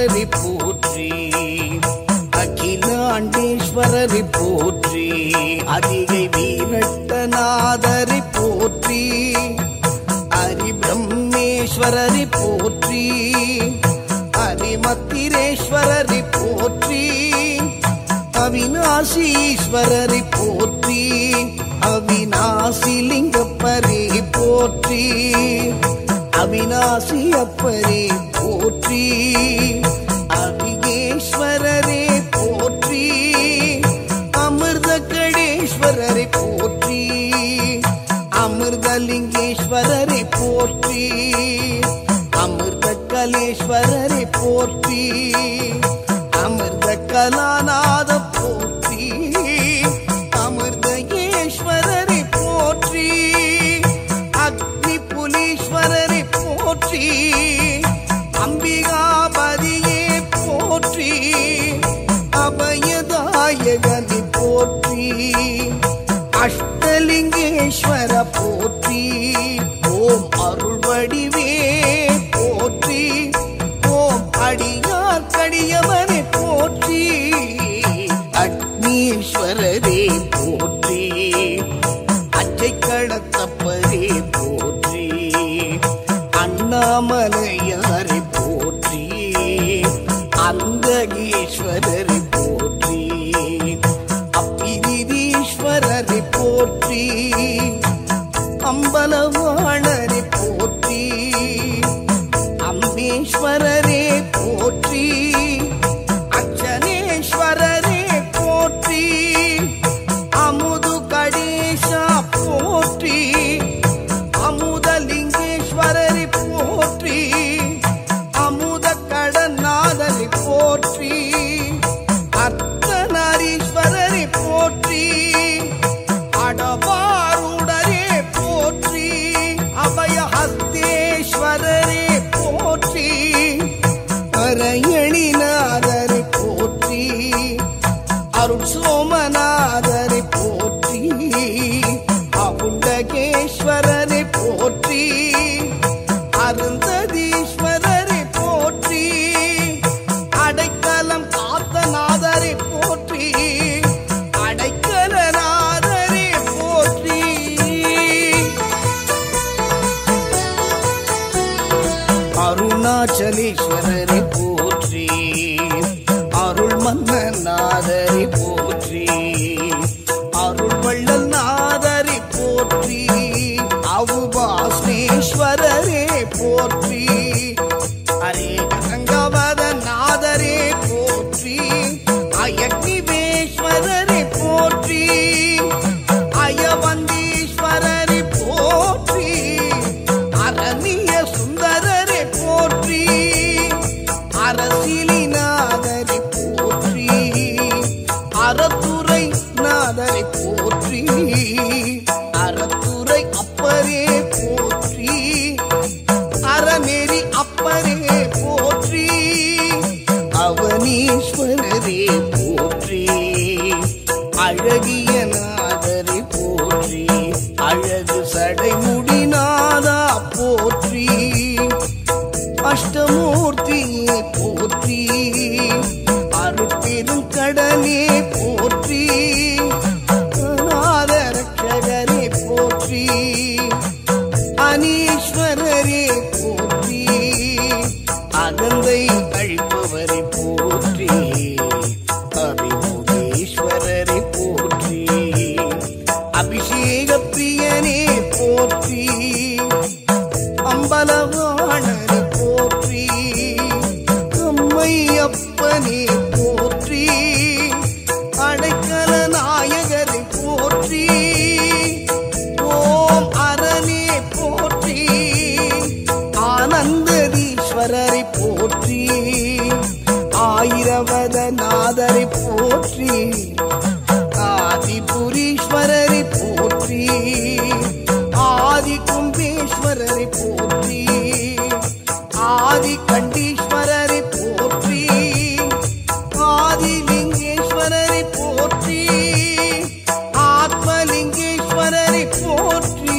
அகிலாண்டேஸ்வரரை போற்றி அகிலாண்டேஸ்வரரை போற்றி அதிகை வீரட்டநாதரை போற்றி ஹரி பிரம்மேஸ்வரரை போற்றி ஹரிமத்திரேஸ்வரரை போற்றி அவிநாசீஸ்வரரை போற்றி அவிநாசிலிங்கப்பரே போற்றி அவிநாசி அப்பரே போற்றி அபிகேஸ்வரரே போற்றி அமிர்த கடேஸ்வரரை போற்றி அமிர்தலிங்கேஸ்வரரை போற்றி அமிர்த கலேஸ்வரரை போற்றி அமிர்த கலாநாத போற்றி அமிர்தேஸ்வரரை போற்றி அக்னி புலீஸ்வரரை போற்றி அம்பிகாபதியே போற்றி அபயதாயகனை போற்றி அஷ்டலிங்கேஸ்வர போற்றி ஓம் அருள் வடிவே போற்றி ஓம் அடியார் கடியவனை போற்றி அக்னீஸ்வரரே போற்றி அச்சை கடத்தப்பரே போற்றி அண்ணாமலையாரை போற்றி அந்தகீஸ்வரரை போற்றி அப்பிரிதீஸ்வரரை போற்றி அம்பலவாணரை போற்றி அம்பேஸ்வரரே போற்றி அச்சனேஸ்வரரே போற்றி அமுது கடேசா போற்றி அமுதலிங்கேஸ்வரரை போற்றி அமுத கடநாதரை போற்றி அர்த்தநாரீஸ்வரரை போற்றி அடவாருடரே போற்றி அபயஹஸ்தேஸ்வரரே போற்றி அரையணிநாதரை போற்றி அருள் சோமநாதரை போற்றி அவுண்டகேஸ்வரரை போற்றி அருந்ததீஸ்வரரை போற்றி அடைக்கலம் காத்தநாதரை போற்றி அடைக்கலநாதரை போற்றி அருணாச்சலேஸ்வரரை போற்றி அருள் மன்னநாதரை போற்றி அருள் வள்ளல் நாதரை போற்றி அவுபாஸ்னேஸ்வரரே போற்றி ஹரே கங்கவத நாதரே போற்றி அயக்னிவேஸ்வரரை போற்றி அயவந்தீஸ்வரரை போற்றி அரணிய சுந்தரரை போற்றி அரசிலிநாதரை போற்றி அறத்துறை நாதரை போற்றி அறத்துறை அப்பரே போற்றி அறநெறி அப்பரே போற்றி அவனீஸ்வரரே போற்றி அழகிய நாதரை போற்றி அழகு சடைமுடி நாதா போற்றி அஷ்டமூர்த்தியே போற்றி அருட்பெரும் கடலே போற்றி அநாத ரட்சகரே போற்றி அனீஸ்வரரே போற்றி அகந்தை அழிப்பவரை போற்றி அபிமுகேஸ்வரரை போற்றி அபிஷேக பிரியனே போற்றி அம்பலவாணரை போற்றி அம்மையப்பனே போற்றி அடைக்கல நாயகரை போற்றி ஓம் அரணே போற்றி ஆனந்ததீஸ்வரரை போற்றி ஆயிரவத நாதரை போற்றி ஆதிபுரீஸ்வரரை போற்றி ஆதி கும்பேஸ்வரரை போற்றி ஆதி கண்டீஸ்வரரை போற்றி ஆதிலிங்கேஸ்வரரை போற்றி ஆத்மலிங்கேஸ்வரரை போற்றி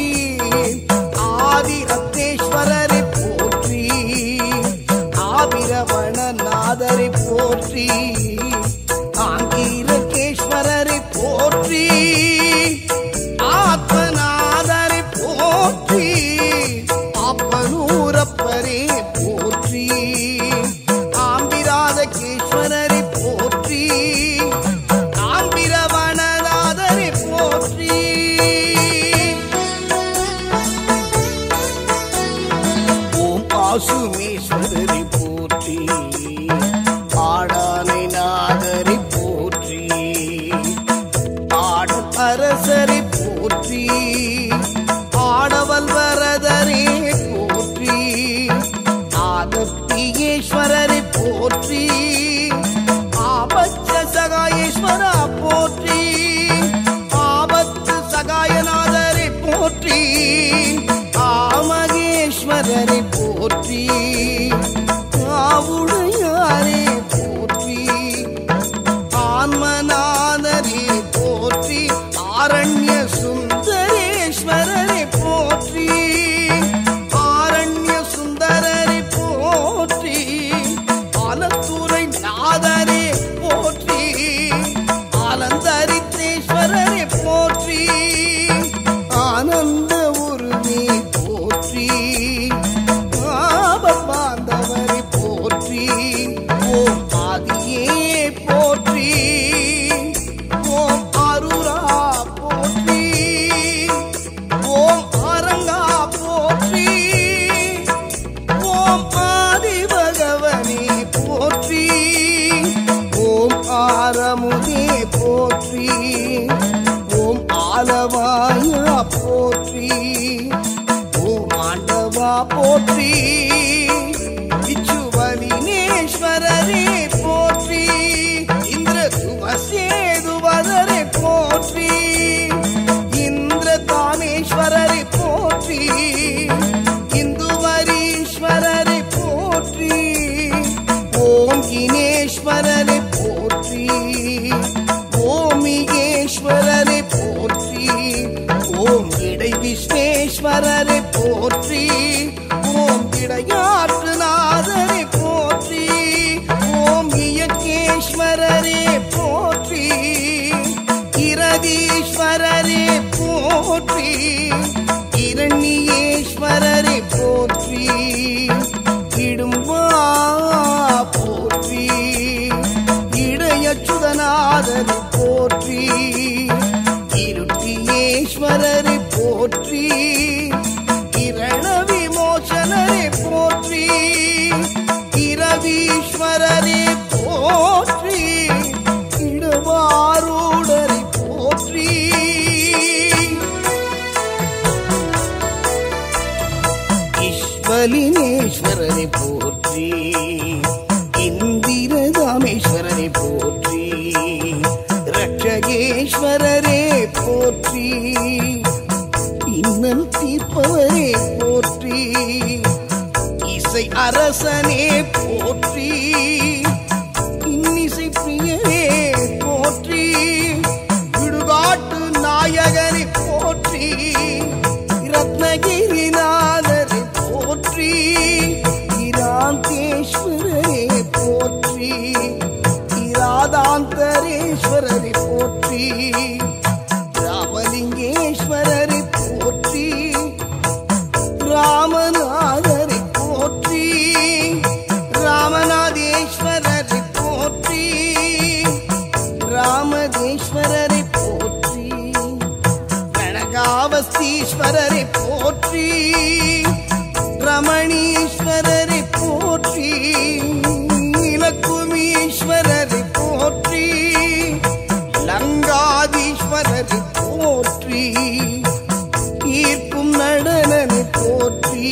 ஆதி ரத்தேஸ்வரரை போற்றி ஆபிரவண நாத சர்வேஸ்வரா போற்றி ஆபத்து சகாயநாதரை போற்றி ஆமகேஸ்வரரை போற்றி ஆவுடையாரே போற்றி ஆன்மநாதரே போற்றி ஆரண்ய சுந்தரேஸ்வரரை போற்றி ஆரண்ய சுந்தரரை போற்றி ஆலத்துறை நாதரே போற்றி ஆலந்தரித்தேஸ்வரரை போற்றி ஆனந்த உருவே போற்றி ஆபத் பாந்தவரை போற்றி ஓம் ஆதியே போற்றி ஓம் அருரா போற்றி ஓம் அரங்கா போற்றி ஓம் ஆதி பகவனே போற்றி ஓம் ஆரமுதே போற்றி ஓம் ஆலவாயா போற்றி ஓம் ஆண்டவா போற்றி விச்சுவலினேஸ்வரரே போற்றி இந்திர சுவசேதுவதரை போற்றி இந்திர தானேஸ்வரரை போற்றி இந்துவரீஸ்வரரை போற்றி ஓம் கினேஸ்வரரை போற்றி ஓமிகேஸ்வரரை போற்றி ஓம் இடை விஸ்வேஸ்வரரை போற்றி ஓம் இடையாற்றுநாதரை போற்றி ஓம் இயக்கேஸ்வரரே போற்றி இரதீஸ்வரரே போற்றி இரண்யேஸ்வரரை போற்றி இடும்பா போற்றி இடையச்சுதநாதரை போற்றி இருட்டியேஸ்வரரை போற்றி இரண விமோசனரை போற்றி இரவீஸ்வரரை போற்றி இடவாரூடரை போற்றி ஈஸ்வலினேஸ்வரரை போற்றி இந்திரதாமேஸ்வரரை போற்றி ரட்சகேஸ்வரரே போற்றி இன்னல் தீர்ப்பவரே போற்றி இசை அரசனே போற்றி இன்னிசை பிரியரே போற்றி விடுகாட்டு நாயகனை போற்றி ரத்னகிரிநாதரை போற்றி இராந்தேஸ்வரரே போற்றி இராதாந்தரேஸ்வரரை போற்றி ராமலிங்கேஸ்வரரை போற்றி ராமநாதரை போற்றி ராமநாதேஸ்வரரை போற்றி ராமதேஸ்வரரை போற்றி கனகாவஸ்தீஸ்வரரை போற்றி ரமணீஸ்வரரை போற்றி இலக்குமீஸ்வரரை போற்றி லங்காதீஸ்வரரை போற்றி ஈர்க்கும் நடனனை போற்றி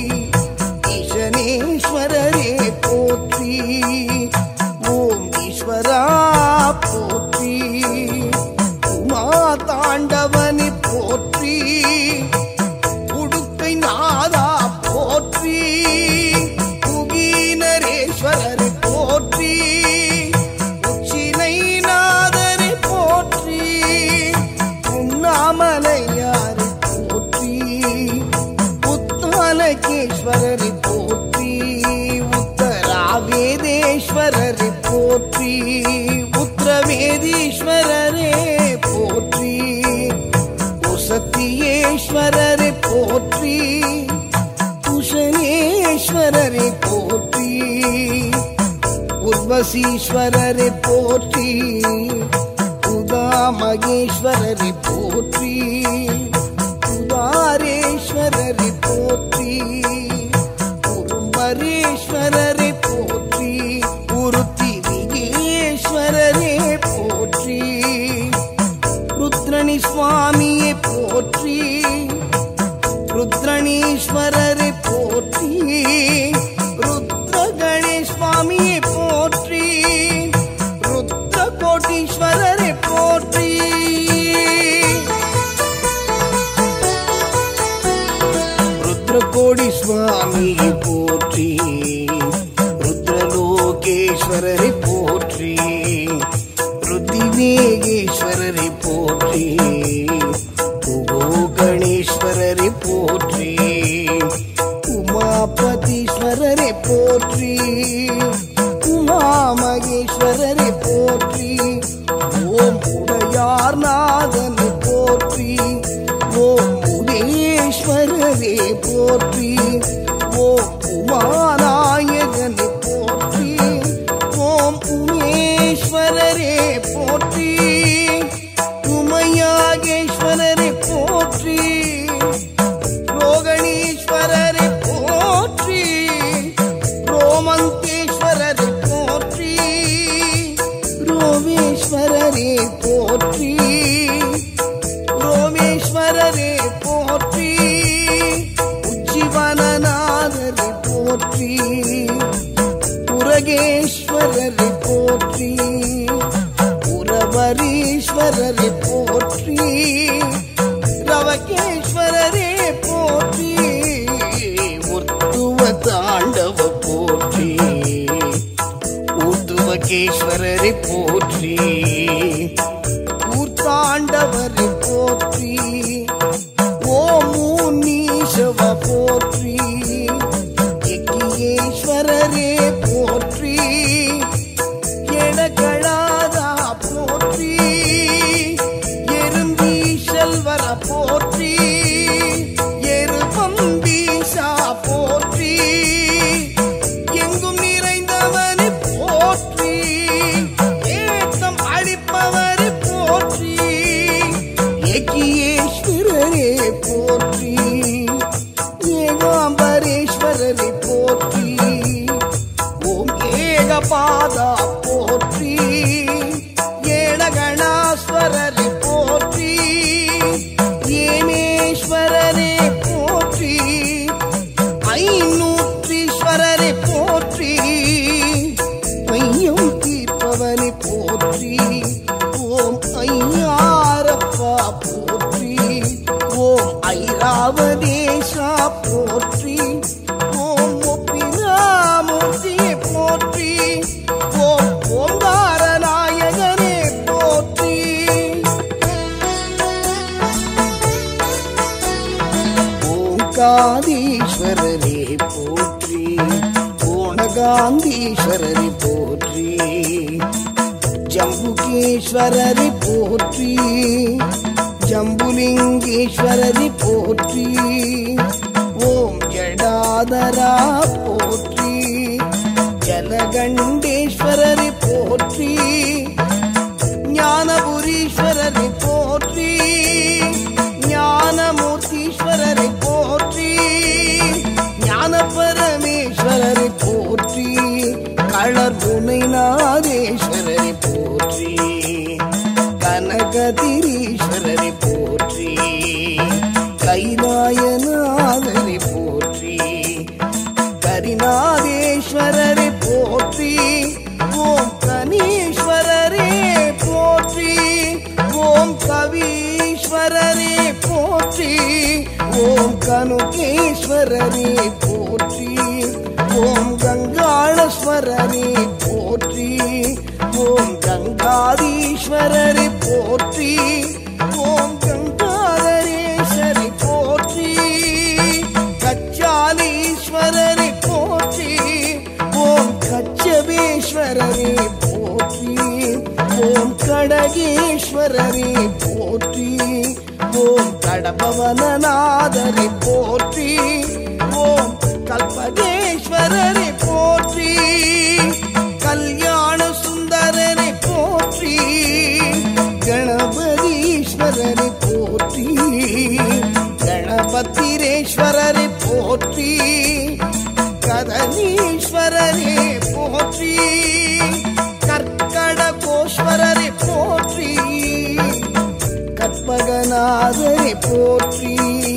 ஈசனேஸ்வரரே போற்றி ஓம் ஈஸ்வரா போற்றி உமா தாண்டவனை போற்றி உடுக்கை நாதா போற்றி புகீனரேஸ்வரரை போற்றி உச்சினை நாதரை போற்றி உண்ணாமலையாரை போற்றி உத்தாலகேஸ்வரரை போற்றி உத்தராவேதேஸ்வரரை போற்றி உத்திரவேதீஸ்வரரே போற்றி உசத்தியேஸ்வரரை போற்றி குஷனேஸ்வரரை போற்றி உர்வசீஸ்வரரை போற்றி உதா மகேஸ்வரரை போற்றி உதாரேஸ்வரரை போற்றி உரும்பரேஸ்வரரை போற்றி உருத்தி விகேஸ்வரரே போற்றி ருத்ரணி சுவாமியை போற்றி ருத்ரணீஸ்வரரை போற்றி ருத்ர கணேஷ் சுவாமியை போற்றி ருத்ர கோட்டி ருத்ரகோடீஸ்வரரை போற்றி ருத்ரகோடி சுவாமியை போற்றி ருத்ரலோகேஸ்வரரை போற்றி ருத்திவேகேஸ்வரரை போற்றி உகோ கணேஸ்வரரை போற்றி உமாபதீஸ்வரரை போற்றி உமா மகேஸ்வரரை போற்றி ஓம் உடையார் நாதனை போற்றி ஓம் உதேஸ்வரரே போற்றி ஓம் உமாநாயகனை போற்றி ஓம் உமேஸ்வரரே போற்றி உமையாகேஸ்வரரை போற்றி ரோகணீஸ்வரரை போற்றி ரோமந்தேஸ்வரரை போற்றி ரோமேஸ்வரரே போற்றி ரோமேஸ்வரரே போற்றி உஜ்ஜீவனநாதரை போற்றி புரகேஸ்வரரை போற்றி புரவரீஸ்வரரை போற்றி ரவகேஸ்வரரே போற்றி உத்துவ தாண்டவ போற்றி ஊத்துவகேஸ்வரரை போற்றி ஊர்த்தாண்டவரை போற்றி ஓம் நீஷவ போற்றி யக்கியேஸ்வரரே போற்றி எடகளாதா போற்றி எறும்பீசல்வர போற்றி எருபம்பீசா போற்றி எங்கும் நிறைந்தவனை போற்றி ஏத்தம் அடிப்பவரை போற்றி ஏகியேஸ்வரரே போற்றி ஏகாம்பரேஸ்வரரை போற்றி ஓம் ஏகபாதா போற்றி ஏடகணாஸ்வரரை போற்றி ஏமேஸ்வரரே போற்றி ஐநூற்றீஸ்வரரை போற்றி மையம் தீர்ப்பவனை போற்றி ஓம் ஐயாரப்பா போற்றி ஓம் ஐராவதேஷா போற்றி ஓம் ஒப்பிராமூர்த்தியை போற்றி ஓம் ஓங்கார நாயகனே போற்றி ஓங்காதீஸ்வரரே போற்றி ஓணகாந்தீஸ்வரரை போற்றி ஜம்புகேஸ்வரரை போற்றி ஜம்புலிங்கேஸ்வரரை போற்றி ஓம் ஜடாதரா போற்றி ஜலகண்டேஸ்வரரை போற்றி ஞானபுரீஸ்வரரை போற்றி ஞானமூர்த்தீஸ்வரரை போற்றி ஞான பரமேஸ்வரரை போற்றி களர் முனைநாதேஸ்வரரை போற்றி கனகதிரீஸ்வரரை போற்றி கைலாயநாதரை போற்றி கரிநாதேஸ்வரரை போற்றி ஓம் கணீஸ்வரரே போற்றி ஓம் கவீஸ்வரரே போற்றி ஓம் கனுகேஸ்வரரே போற்றி ஓம் கங்காளஸ்வரரே போற்றி ஓம் கங்காதீஸ்வரரை போற்றி ஓம் கங்காதரேஸ்வரை போற்றி கச்சாலீஸ்வரரை போற்றி ஓம் கச்சபேஸ்வரரே போற்றி ஓம் கடகேஸ்வரரே போற்றி ஓம் கடபவனநாதரை போற்றி ஓம் கல்பகேஸ்வரரை போற்றி கல்யாண சுந்தரரை போற்றி கணபதீஸ்வரரை போற்றி கணபத்திரேஸ்வரரை போற்றி கதனீஸ்வரரே போற்றி கற்கடகோஸ்வரரை போற்றி கற்பகநாதரை போற்றி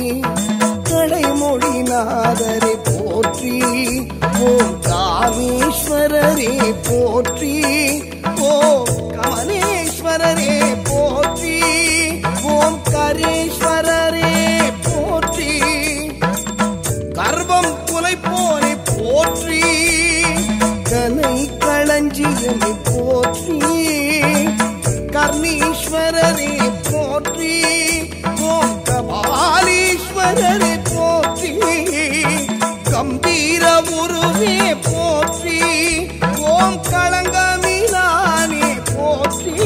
கடைமொழிநாதரை போற்றி ஓம் காமேஸ்வரரே போற்றி ஓம் கமலேஸ்வர கந்தேஸ்வரரே போற்றி ஓம் கரேஸ்வரரே போற்றி கர்வம் குலைப்போரை போற்றி கலை களஞ்சியமை போற்றி கர்ணீஸ்வரரே போற்றி ஓம் கபாலீஸ்வரரே போற்றி கம்பீர உருவே போற்றி ஓம் களங்கமிலானே போற்றி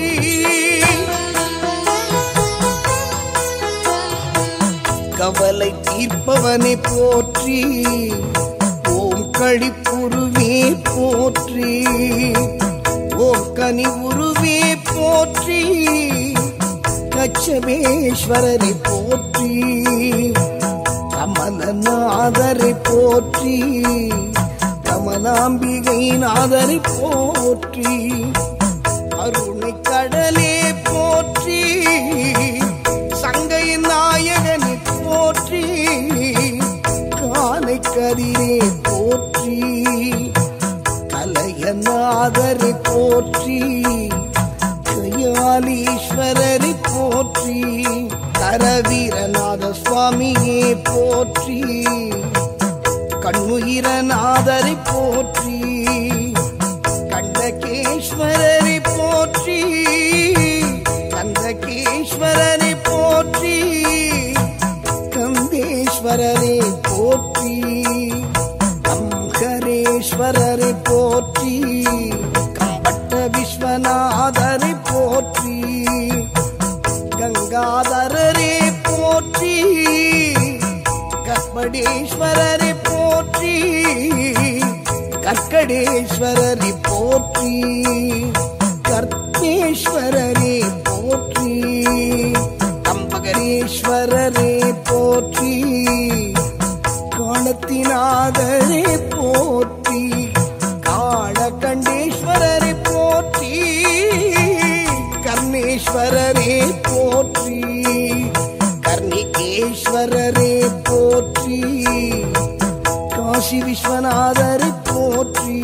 கவலை தீர்ப்பவனை போற்றி ஓம் கழிப்புருவே போற்றி ஓம் கனி உருவே போற்றி கச்சமேஸ்வரரை போற்றி கமலநாதரை போற்றி கமலாம்பிகை நாதரை போற்றி கருணை கடலே போற்றி சங்கை நாயகனை போற்றி காலை கதிரே போற்றி கலையநாதரை போற்றி கயாலீஸ்வரரை போற்றி கரவீரநாத சுவாமியே போற்றி கண்ணுயிரநாதரை போற்றி கண்டகேஸ்வரரை போற்றி கந்தகேஸ்வரரை போற்றி கந்தேஸ்வரரை போற்றி கம்பகரேஸ்வரரை போற்றி கம்பட்ட விஸ்வநாதரை போற்றி கங்காதரரே போற்றி கற்படேஸ்வரரை போற்றி கற்கடேஸ்வரரை போற்றி கர்த்தேஸ்வரரே போற்றி கம்பகரேஸ்வரரே போற்றி காலத்தினாதரே போற்றி காளகண்டேஸ்வரரை போற்றி கர்ணேஸ்வரரே போற்றி கர்ணிகேஸ்வரரே போற்றி காசி விஸ்வநாதரை போற்றி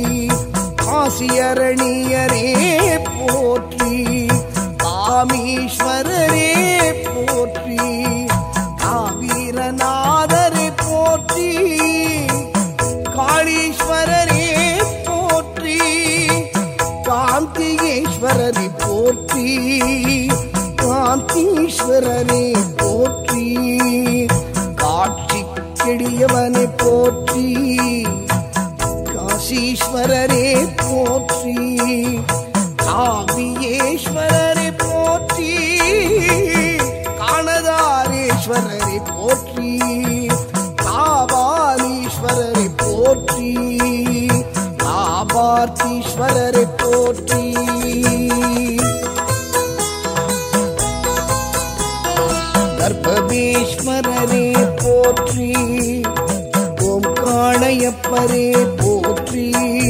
காசியரணியரே போற்றி காமீஸ்வரரே போற்றி காவீரநாதரை போற்றி காளீஸ்வரரே போற்றி காந்தியேஸ்வரரை போற்றி காந்தீஸ்வரரே போற்றி காட்சி கெடியவனை போற்றி காசீஸ்வரரே போற்றி காவியேஸ்வரரை போற்றி காணதாரேஸ்வரரை போற்றி காபாலீஸ்வரரை போற்றி காபார்த்தீஸ்வரரை போற்றி கர்ப்பபீஸ்வரரே போற்றி ஓம் காளையப்பரே போற்றி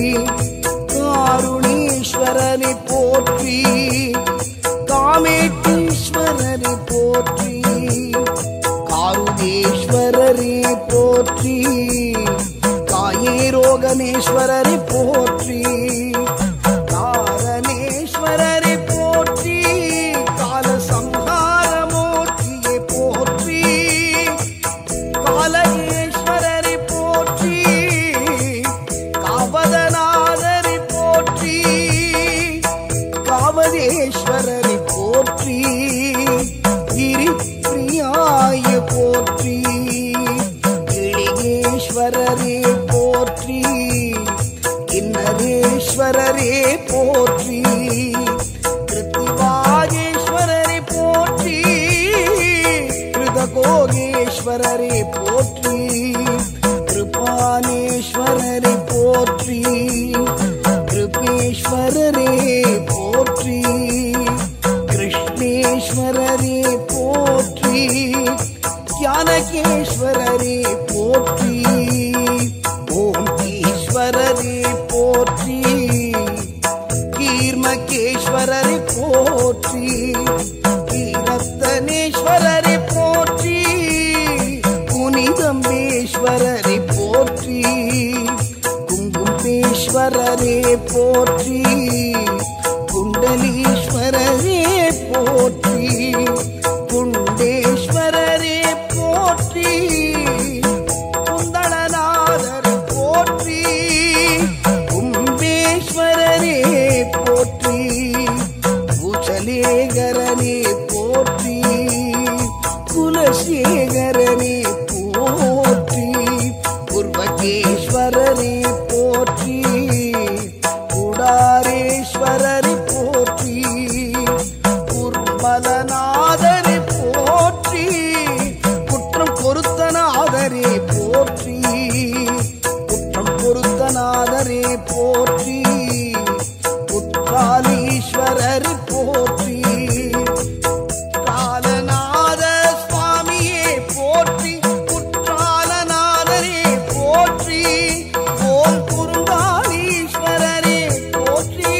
காருணீஸ்வரரை போற்றி காமேட்டீஸ்வரரை போற்றி காருதேஸ்வரரே போற்றி காயேரோகணேஸ்வரரை போற்றி காரணேஸ்வரரை போற்றி கால சம்ஹாரமூர்த்தியை போற்றி காலகேஸ்வரரை போற்றி காவதநாதரை போற்றி காவதேஸ்வரரை போற்றி கிரிப்பிரியாய போற்றி கிளிகேஸ்வரரே போற்றி கிண்ணரேஸ்வரரே போற்றி கிருத்திவாகேஸ்வரரை போற்றி கிருதகோகேஸ்வரரே போற்றி கிருபானேஸ்வரரை போற்றி கிருபேஸ்வரரே போற்றி கிருஷ்ணேஸ்வரரே போற்றி ஞானகேஸ்வரரே போற்றி ஓம் ஈஸ்வரரே போற்றி கீர்மகேஸ்வரரை போற்றி கீரத்தனேஸ்வரரை போற்றி புனிதம்பேஸ்வரரை போற்றி குங்கும்பேஸ்வரரே போற்றி குண்டலீஸ்வர குலசேகரனே போற்றி குலசேகரனே போற்றி உர்வகேஸ்வரனே போற்றி குடாரேஸ்வரனே போற்றி குர்மலநாதனே போற்றி குற்றம் பொருத்தநாதரே போற்றி குற்றம் பொருத்தநாதரே போற்றி குற்றாலீஸ்வரர் போற்றி காலநாத சுவாமியே போற்றி குற்றாலநாதரே போற்றி ஓம் குருங்காலீஸ்வரரே போற்றி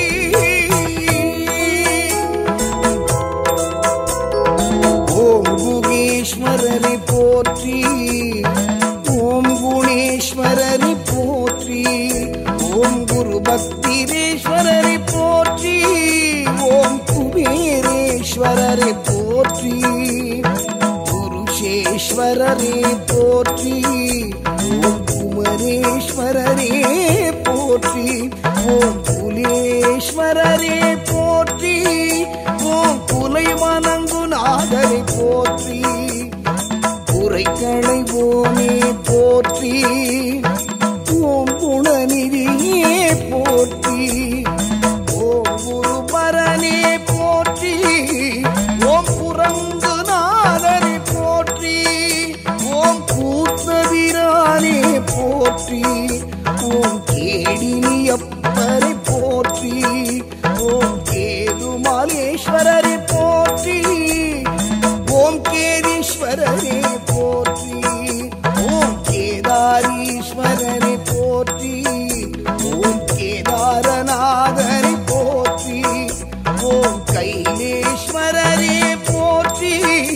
ஓம் குகேஸ்வரரை போற்றி ஓம் குணேஸ்வரரை போற்றி ஓம் குரு பக்திரேஸ்வரரை போற்றி ஓம் குபேரேஸ்வரரை போற்றி குருஷேஸ்வரரே போற்றி ஓம் குமரேஸ்வரரே போற்றி ஓம் குலேஸ்வரரே போற்றி ஓம் குலை வணங்குநாதரை போற்றி குறைகளை ஓமே போற்றி ஓம் குணநிதியே போற்றி ஓம் குருபரனே போற்றி ஓம் புறங்குநாதனை போற்றி ஓம் கூத்தவிரானே போற்றி ஓம் கேடினியப்பரை போற்றி ஓம் கேதுமாலேஸ்வரரை போற்றி ஓம் கேதீஸ்வரரே போற்றி ஓம் கேதாரீஸ்வரரை போற்றி ஓம் கேதாரநாதரை போற்றி ஓம் கைலேஸ்வரரே போற்றி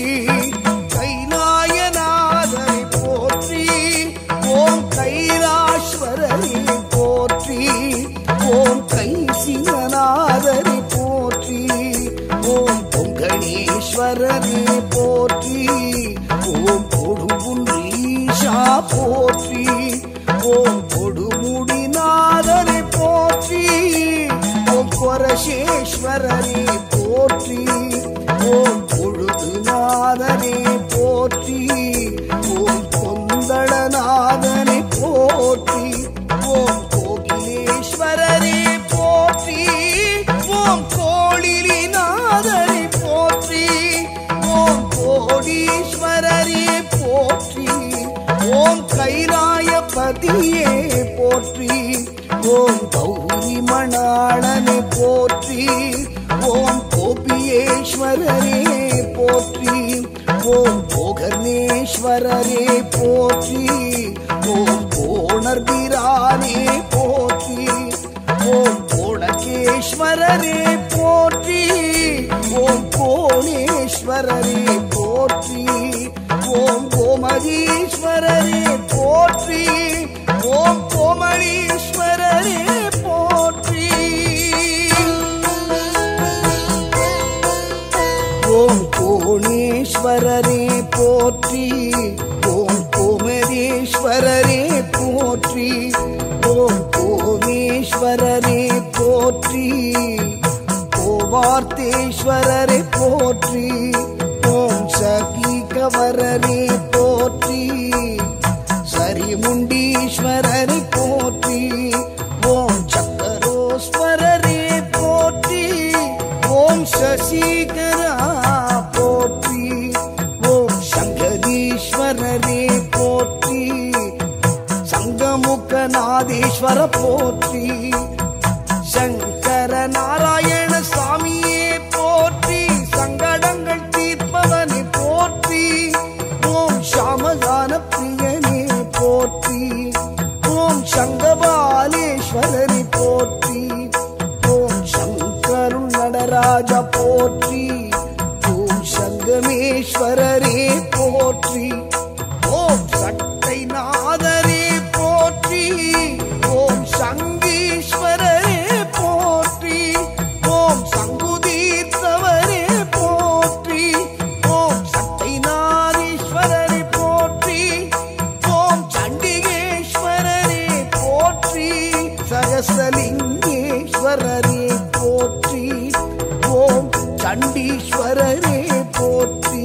கைலாயநாதரை போற்றி ஓம் கைலாஸ்வரரை போற்றி ஓம் கைசிங்கநாதரை போற்றி ஓம் பொங்கணேஸ்வரரே போற்றி ஓம் கொடுங்குன்றீஷா போற்றி ஓம் கொடுமுடிநாதரை போற்றி ஓம் கொரசேஸ்வரரே போற்றி ஓம் பொழுதுநாதனே போற்றி ஓம் கொந்தளநாதனை போற்றி ஓம் கோகிலேஸ்வரரே போற்றி ஓம் கோளிலிநாதனை போற்றி ஓம் கோடீஸ்வரரே போற்றி ஓம் கைலாயபதியே போற்றி ஓம் கௌரி மணாளனை போற்றி ஓம் கோபியேஸ்வரரே போற்றி ஓம் கோகர்ணேஸ்வரரே போற்றி ஓம் கோணர்பிரானே போற்றி ஓம் கோணகேஸ்வரரே போற்றி ஓம் கோணேஸ்வரரே போற்றி ஓம் கோமதீஸ்வரரே போற்றி ஓம் கோமளீஸ்வரரே போற்றி ஓம் கோணேஸ்வரரே போற்றி ஓம் கோமதேஸ்வரரே போற்றி ஓம் கோமேஸ்வரரே போற்றி கோவார்த்தேஸ்வரரே போற்றி ஓம் சகீகவரரே போற்றி சரிமுண்டீஸ்வரரை போற்றி ஓம் சக்கரோஸ்வரரே போற்றி ஓம் சசிகரா போற்றி ஓம் சங்கதீஸ்வரரே போற்றி சங்கமுகநாதேஸ்வர போற்றி சங்கர நாராயண சாமியே போற்றி சங்கடங்கள் தீர்ப்பவனை போற்றி ஓம் சாமகான பிரியனே போற்றி ஓம் சங்கபாலேஸ்வரனை போற்றி ஓம் சங்கருள் நடராஜ போற்றி ஓம் சங்கமேஸ்வரரே போற்றி ஓம் சட்டை நாதரே போற்றி ஓம் சங்கீஸ்வரரே போற்றி ஓம் சங்குதீர்த்தவரே போற்றி ஓம் சட்டை நாதீஸ்வரரே போற்றி ஓம் சண்டிகேஸ்வரரே போற்றி சகசலிங்கேஸ்வரரே போற்றி ஓம் சண்டீஸ்வரரே போற்றி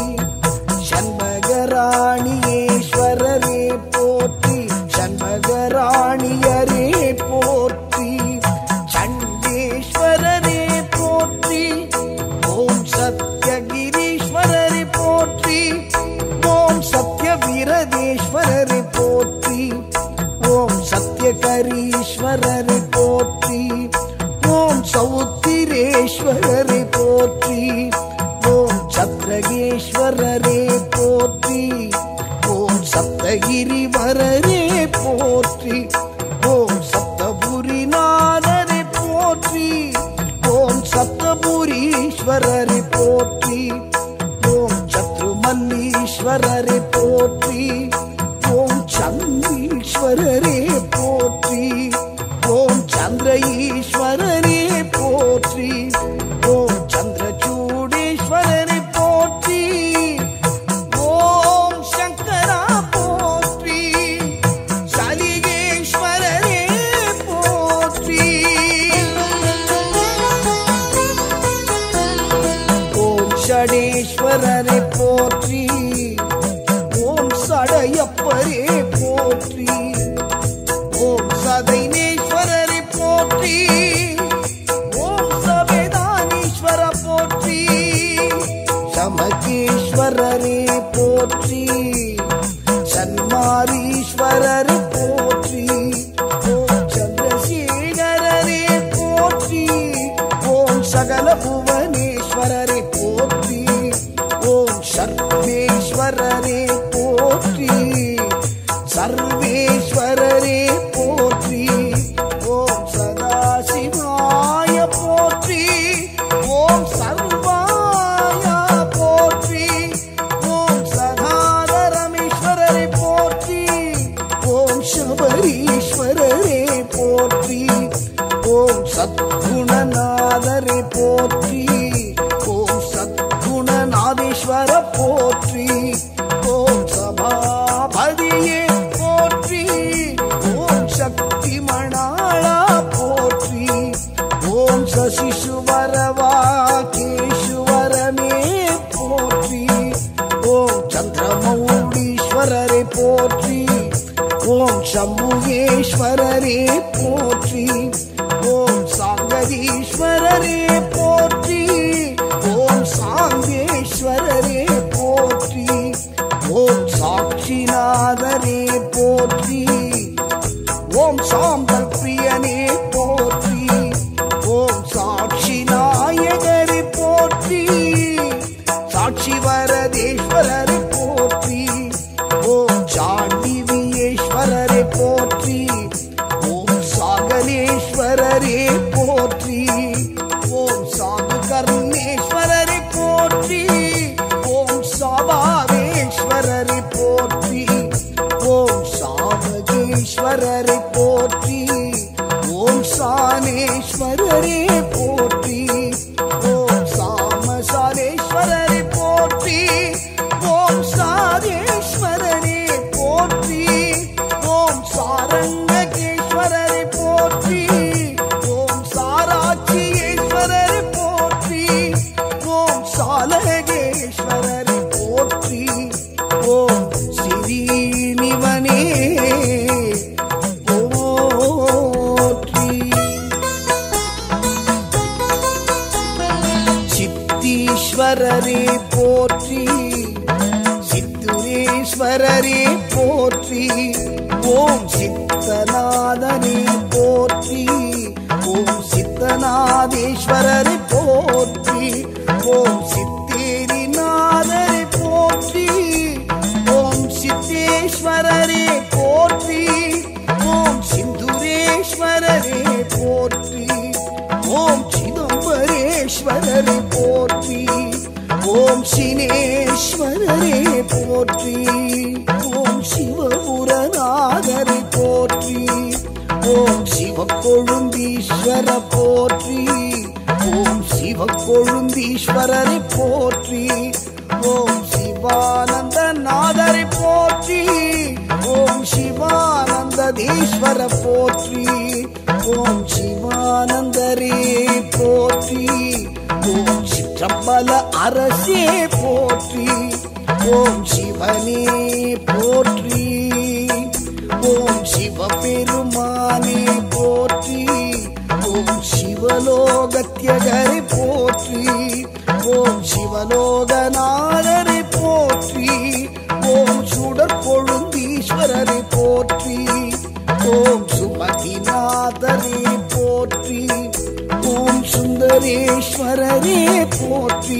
சண்மகராணியேஸ்வரரே போற்றி சண்மகராணியரே போற்றி சண்டேஸ்வரரே போற்றி ஓம் சத்யகிரீஸ்வரரே போற்றி ஓம் சத்ய வீரதேஸ்வரரை போற்றி ஓம் சத்யகரீஸ்வரரை போற்றி ஓம் சௌத்திரேஸ்வரரை போற்றி ஓம் சத்ரகேஸ்வரரே போற்றி ஓம் சப்தகிரிவரரே போற்றி ஓம் சப்தபுரிநாதரை போற்றி ஓம் சப்தபுரீஸ்வரரை போற்றி ஓம் சத்ருமல்லீஸ்வரரை போற்றி ஓம் சந்தீஸ்வரரே போற்றி ஓம் சந்திர ஈஸ்வரரே போற்றி ஓம் சந்திரச்சூடேஸ்வரரை போற்றி ஓம் சங்கரா போற்றி சலிகேஸ்வரரே போற்றி ஓம் ஷடேஸ்வரரை போற்றி ஓம் சடையப்பரே போற்றி ஓம் சதைனேஸ்வரரை போற்றி ஓம் சவேதானீஸ்வர போற்றி சமகேஸ்வரரே போற்றி சன்மாரீஸ்வரரை போற்றி ஓம் சந்திரசேகரரே போற்றி ஓம் சகல புவனேஸ்வரரை போற்றி ஓம் சர்வேஸ்வரரே போற்றி சர்வேஸ்வரரே போற்றி ஓம் சதாசிவாய போற்றி ஓம் சர்வாய போற்றி ஓம் சதாதரமேஸ்வரரை போற்றி ஓம் சபரீஸ்வரரே போற்றி ஓம் சத்குணநாதரை போற்றி ஓம் சத்குணநாதேஸ்வர போற்றி ஓம் சபாபதியே போற்றி ஓம் சக்தி மணாளா போற்றி ஓம் சசிசுவரவாகேஸ்வரமே போற்றி ஓம் சந்திரமௌலீஸ்வரரை போற்றி ஓம் சம்புகேஸ்வரரே போற்றி ஓம் சாங்கரீஸ்வரரே போற்றி ஓம் சாங்கேஸ்வரரே போற்றி ஓம் சாட்சிநாதரே போற்றி ஓம் சாம்பல் பிரியனே போற்றி ஓம் சாட்சி நாயகரை போற்றி சாட்சி வரதேஸ்வரரை போற்றி ஓம் சாண்டிவியேஸ்வரரை போற்றி ஓம் சாகரேஸ்வரரே போற்றி ஓம் சாது கர்ணேஸ்வரரை போற்றி ஓம் சாபாவேஸ்வரரை போற்றி ஓம் சாமகேஸ்வரரை போற்றி ஓம் சானேஸ்வரரே போற்றி ஓம் சாமசாலேஸ்வரரை போற்றி ஓம் சாதேஸ்வரரே போற்றி ஓம் சாரங்ககேஸ்வரரை போற்றி ஓம் சாராட்சியேஸ்வரரை போற்றி ஓம் சாலகேஸ்வரரை போற்றி ஓம் ஸ்ரீனிவனே போற்றி சித்தீஸ்வரரே போற்றி சித்துரேஸ்வரரே போற்றி ஓம் சித்தநாதனே போற்றி ஓம் சித்தநாதேஸ்வரரை போற்றி ஓம் சித்தேரிநாதரை போற்றி ஓம் சித்தேஸ்வரரே போற்றி ஓம் சிந்துரேஸ்வரரே போற்றி ஓம் சிதம்பரேஸ்வரரை போற்றி ஓம் சினேஸ்வரரே போற்றி ஓம் சிவபுரநாதரை போற்றி ஓம் சிவக்கொழுந்தீஸ்வர போற்றி ஓம் சிவக்கொழுந்தீஸ்வரரை போற்றி ஓம் சிவானந்த நாதரை போற்றி ஓம் சிவானந்ததீஸ்வர போற்றி ஓம் சிவானந்தரே போற்றி ஓம் சிற்ற சம்பல அரசே போற்றி ஓம் சிவனே போற்றி ஓம் சிவபெருமானே போற்றி ஓம் சிவலோகத்தியகரை போற்றி ஓம் சிவலோகநாதரை போற்றி ஓம் சுடர் கொழுந்தீஸ்வரரை போற்றி ஓம் சுமதிநாதரே போற்றி ஓம் சுந்தரேஸ்வரரே போற்றி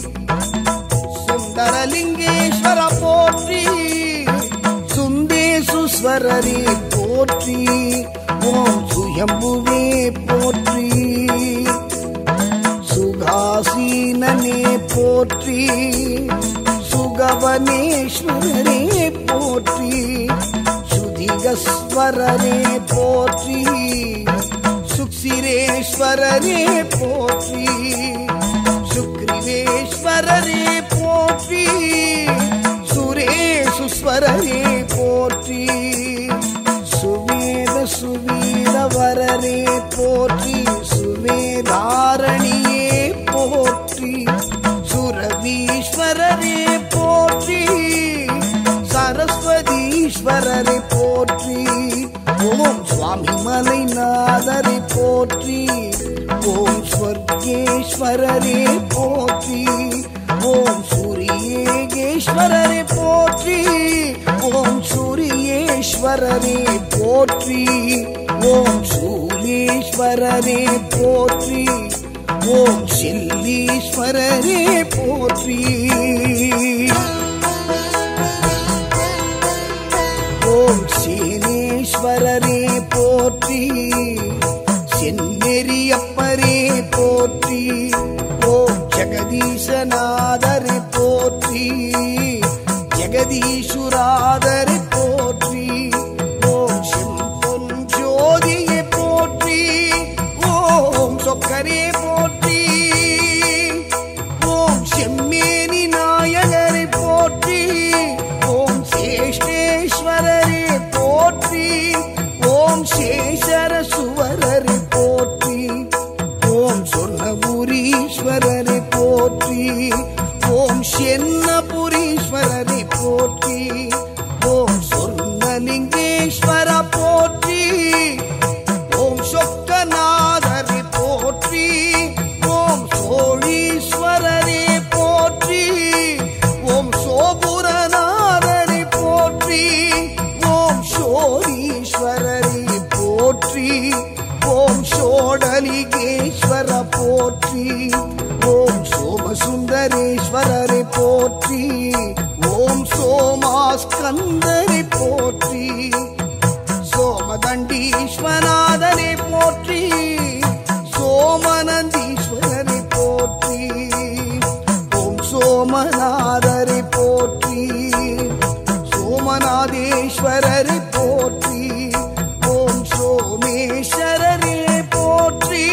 சுந்தரலிங்கேஸ்வர போற்றி சுந்தேசுஸ்வரரே போற்றி ஓம் சுயம்புவே போற்றி சுகாசீனனே போற்றி சுகவனேஸ்வரரே போற்றி சுதிகஸ்வரரே போற்றி சுக்சிரேஸ்வரரே போற்றி சுக்ரிவேஸ்வரரே போற்றி சுரேசுஸ்வரரே போற்றி சுவேத சுவீரவரரே போற்றி சுவேதாரணியே போற்றி சுரவீஸ்வரரே போற்றி சரஸ்வதீஸ்வரரை போற்றி ஓம் சுவாமி மலைநாதரை போற்றி ஓம் ஸ்வர்கேஸ்வரரே போற்றி ஓம் சூரியேகேஸ்வரரை போற்றி ஓம் சூரியேஸ்வரரே போற்றி ஓம் சூரியேஸ்வரரே போற்றி ஓம் செல்லீஸ்வரரே போற்றி ஓம் சேனேஸ்வரரே போற்றி செந்நெறியப்பரே போற்றி ஓம் ஜெகதீசநாதரை போற்றி ஜெகதீசுராதரை போற்றி ஓம் செம்பொன் ஜோதியை போற்றி ஓம் சொக்கரே போற்றி ஓம் செம்மேனி நாயகரை போற்றி ஓம் சேஷ்டேஸ்வரரே போற்றி ஓம் சேஷர சுவரரை போற்றி ஓம் சொர்ணபுரீஸ்வரரை போற்றி ஓம் சென்னபுரீஸ்வரரை போற்றி ஓம் சொர்ணலிங்கேஸ்வர போற்றி ஓம் சொக்கநாதரை போற்றி ஓம் சோழீஸ்வரரே போற்றி ஓம் சோபுரநாதரை போற்றி ஓம் சோழீஸ்வரரை போற்றி ஓம் சோடலிகேஸ்வர போற்றி ஓம் சோமசுந்தரேஸ்வரரை போற்றி ஓம் சோமாஸ்கந்தரை போற்றி சோமதண்டீஸ்வநாதனை போற்றி சோமநந்தீஸ்வரனை போற்றி ஓம் சோமநாதரை போற்றி சோமநாதேஸ்வரரை போற்றி ஓம் சோமேஸ்வரரே போற்றி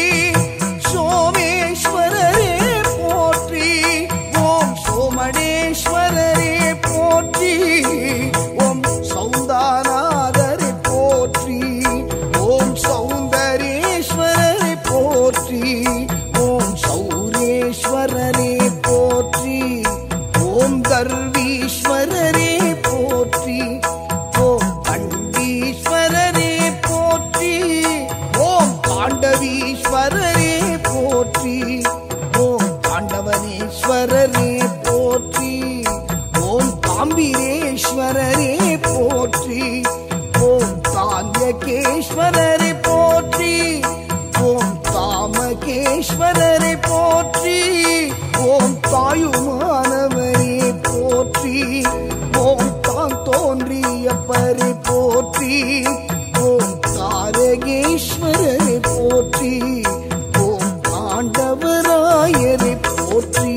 சோமேஸ்வரரே போற்றி ஓம் சோமணேஸ்வரரே போற்றி ஓம் சௌந்தாநாதரை போற்றி ஓம் சௌந்தரேஸ்வரரை போற்றி ஓம் சௌரேஸ்வரரே போற்றி ஓம் கர்வீஸ்வரரே போற்றி ஓம் கண்டீஸ்வரரே போற்றி ஓம் பாண்டவீஸ்வரரே போற்றி ஓம் பாண்டவனேஸ்வரரே போற்றி ஓம் தாம்பிரேஸ்வரரே போற்றி ஓம் தாந்தியகேஸ்வரரை போற்றி ஓம் தாமகேஸ்வரரை போற்றி ஓம் தாயுமானவரே போற்றி ஓம் தான் தோன்றியப்பரை போற்றி ஓம் தாரகேஸ்வரரை போற்றி ஓம் பாண்டவராயரை போற்றி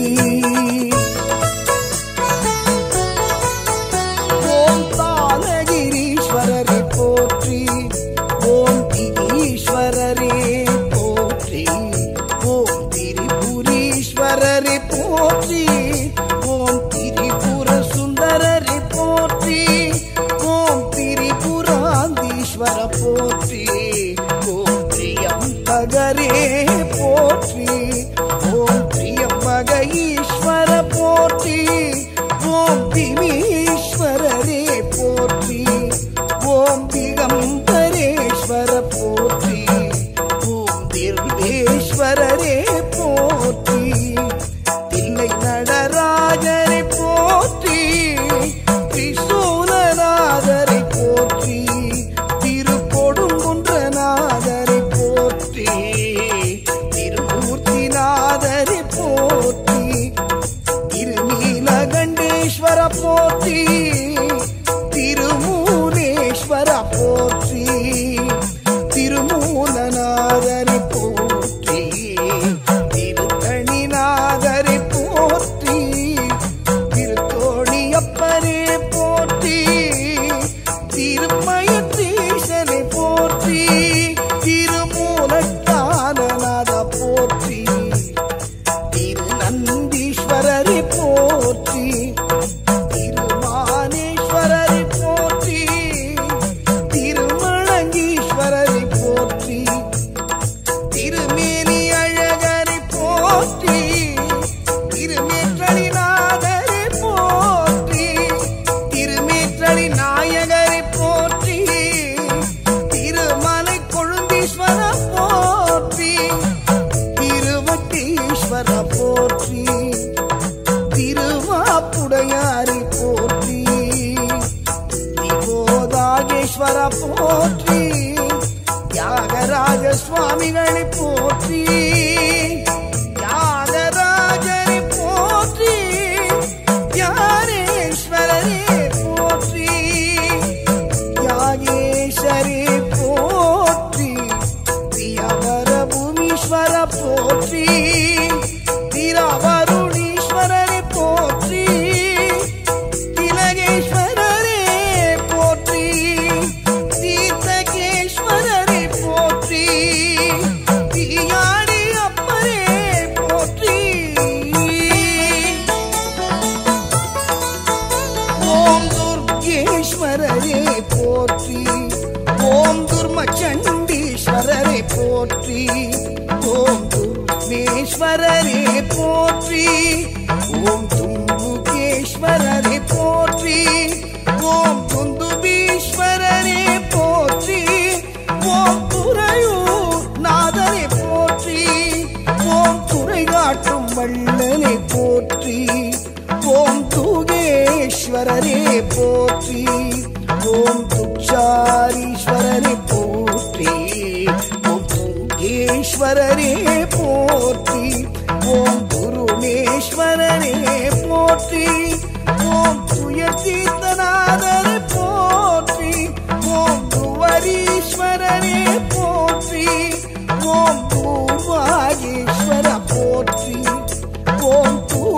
ஓம் தானகிரீஸ்வரரை போற்றி ஓம் திரீஸ்வரரே போற்றி ஓம் திரிபுரீஸ்வரரை போற்றி ஓம் திரிபுர சுந்தரரை போற்றி ஓம் திரிபுராந்தீஸ்வர போற்றி ஓம் பிரியம் தகரே போற்றி ஓம் பிரிய பீமீஸ்வரரே போற்றி ஓம் திகம்பரேஸ்வர போற்றி ஓம் திருவேஸ்வரரே போற்றி தில்லை நடராஜரை போற்றி திரிசூலநாதரை போற்றி திருக்கொடுங்குன்றநாதரை போற்றி திருமூர்த்திநாதரை போற்றி திருநீலகண்டேஸ்வர போற்றி திருமூலேஸ்வர போற்றி திருமூலநாதரை போற்றி திருத்தணிநாதரை போற்றி திருத்தோணியப்பரே போற்றி திருமயத்தீசனை போற்றி திருமூலட்டானநாத போற்றி திருநந்தீஸ்வரரை போற்றி திருமானேஸ்வரரை போற்றி திருமணங்கீஸ்வரரை போற்றி திருமேனி அழகரை போற்றி திருமேற்றளிநாதரை போற்றி திருமேற்றளி நாயகரை போற்றி திருமலை கொழுந்தீஸ்வர போற்றி திருவட்டீஸ்வர போற்றி திருவாப்புடையாரை போற்றி திவோதாகேஸ்வர போற்றி தியாகராஜ சுவாமிகளை போற்றி தியாகராஜரை போற்றி தியானேஸ்வரரே போற்றி தியாகேஸ்வரே போற்றி பிரியவர பூமீஸ்வர போற்றி திரவருணீஸ்வரரை போற்றி திலகேஸ்வரரே போற்றி தீர்த்தகேஸ்வரரை போற்றி தீயாடி அப்பரே போற்றி ஓம் துர்கேஸ்வரரே போற்றி ஓம் துர்மச்சண்டீஸ்வரரே போற்றி ஓம் துர்மேஸ்வரரே போற்றி ஓம் தும்புகேஸ்வரரே போற்றி ஓம் துந்துபீஸ்வரரே போற்றி ஓம் துறையூர் நாதரை போற்றி ஓம் துறை காட்டும் வள்ளலை போற்றி ஓம் தூகேஸ்வரரே போற்றி ஓம் துச்சாரீஸ்வரரே போற்றி ஓம் தூகேஸ்வரரே போற்றி ஓம் குருமேஸ்வரரே போற்றி ஓம் துயர்த்தீர்த்தநாதரை போற்றி ஓம் துவரீஸ்வரரே போற்றி ஓம் பூமாகேஸ்வர போற்றி ஓம்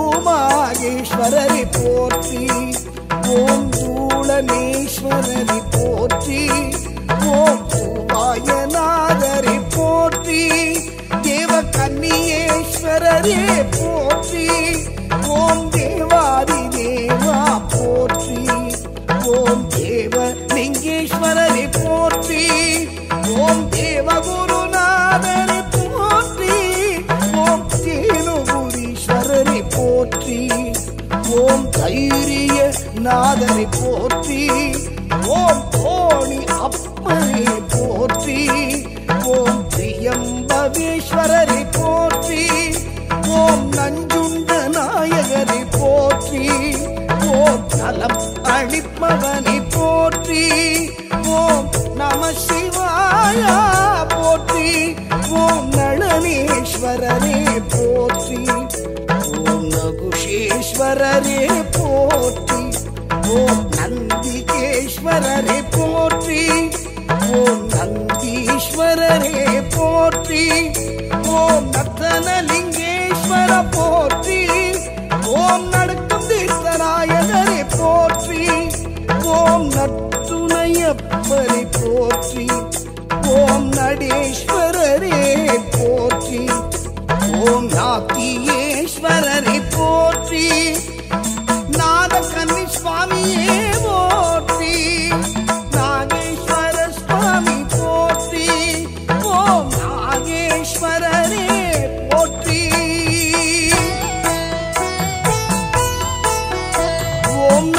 தூமாகேஸ்வரரை போற்றி ஓம் தூளனேஸ்வரரை போற்றி ஓம் பூவாயநாதரை போற்றி தேவ கன்னியேஸ்வரரே போற்றி ஓம் தேவாதி தேவா போற்றி ஓம் தேவ லிங்கேஸ்வரரை போற்றி ஓம் தேவகுருநாதரை போற்றி ஓம் தேனுபுரீஸ்வரரை போற்றி ஓம் தைரிய நாதரை போற்றி ஓம் தோணி அப்பரை போற்றி ஓம் திரியம்பவேஸ்வரரை போற்றி ஓம் நஞ்சுண்ட நாயகரை போற்றி ஓம் நலம் அளிப்பவனை போற்றி ஓம் நம சிவாயா போற்றி ஓம் நளனேஸ்வரரே போற்றி ஓம் நகுஷேஸ்வரரே போற்றி ஓம் நந்திகேஸ்வரரே போற்றி ஓம் நந்தீஸ்வரரே போற்றி ஓம் நத்தனலிங்கேஸ்வர போற்றி ஓம் நடுக்கும் தீர்த்தநாயகரை போற்றி ஓம் நற்றுணையப்பரை போற்றி ஓம் நடேஸ்வரரே போற்றி ஓம் நாத்தியேஸ்வரரை போற்றி நாத கன்னி சுவாமியே போற்றி நாகேஸ்வர சுவாமி போற்றி ஓம் நாகேஸ்வரரே போற்றி ஓம்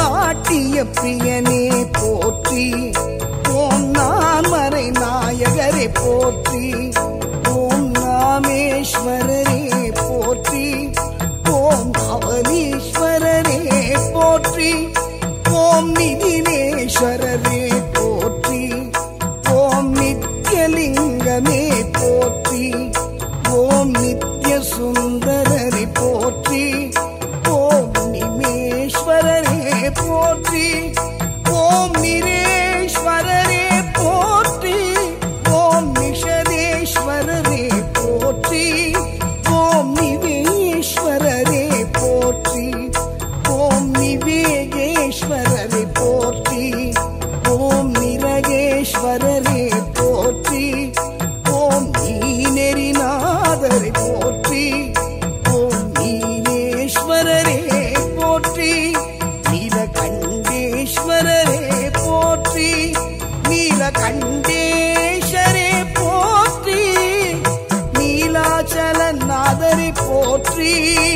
போற்றி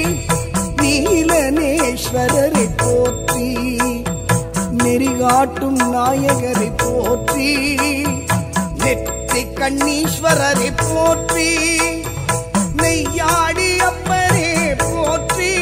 நீலனேஸ்வரரை போற்றி நெறிகாட்டும் நாயகரை போற்றி நெற்றி கண்ணீஸ்வரரை போற்றி நெய்யாடி அப்பரே போற்றி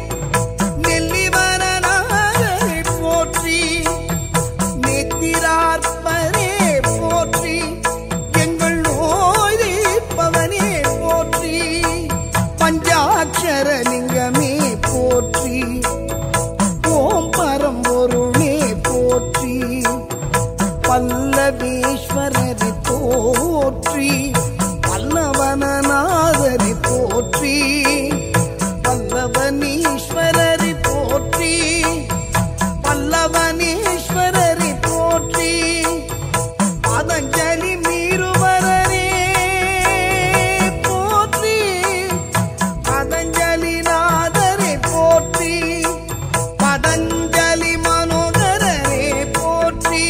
நெல்லிவரனாரை போற்றி நெத்திரார்ப்பரே போற்றி எங்கள் நோய் தீர்ப்பவனே போற்றி பஞ்சாட்சர லிங்கமே போற்றி ஓம் பரம்பொருளே போற்றி பல்லவீஸ்வரரை போற்றி பல்லவனநாதரை போற்றி பல்லவனீஸ்வரரை போற்றி பல்லவனீஸ்வரரை போற்றி பதஞ்சலி மீறுவரரே போற்றி பதஞ்சலி நாதரை போற்றி பதஞ்சலி மனோகரரே போற்றி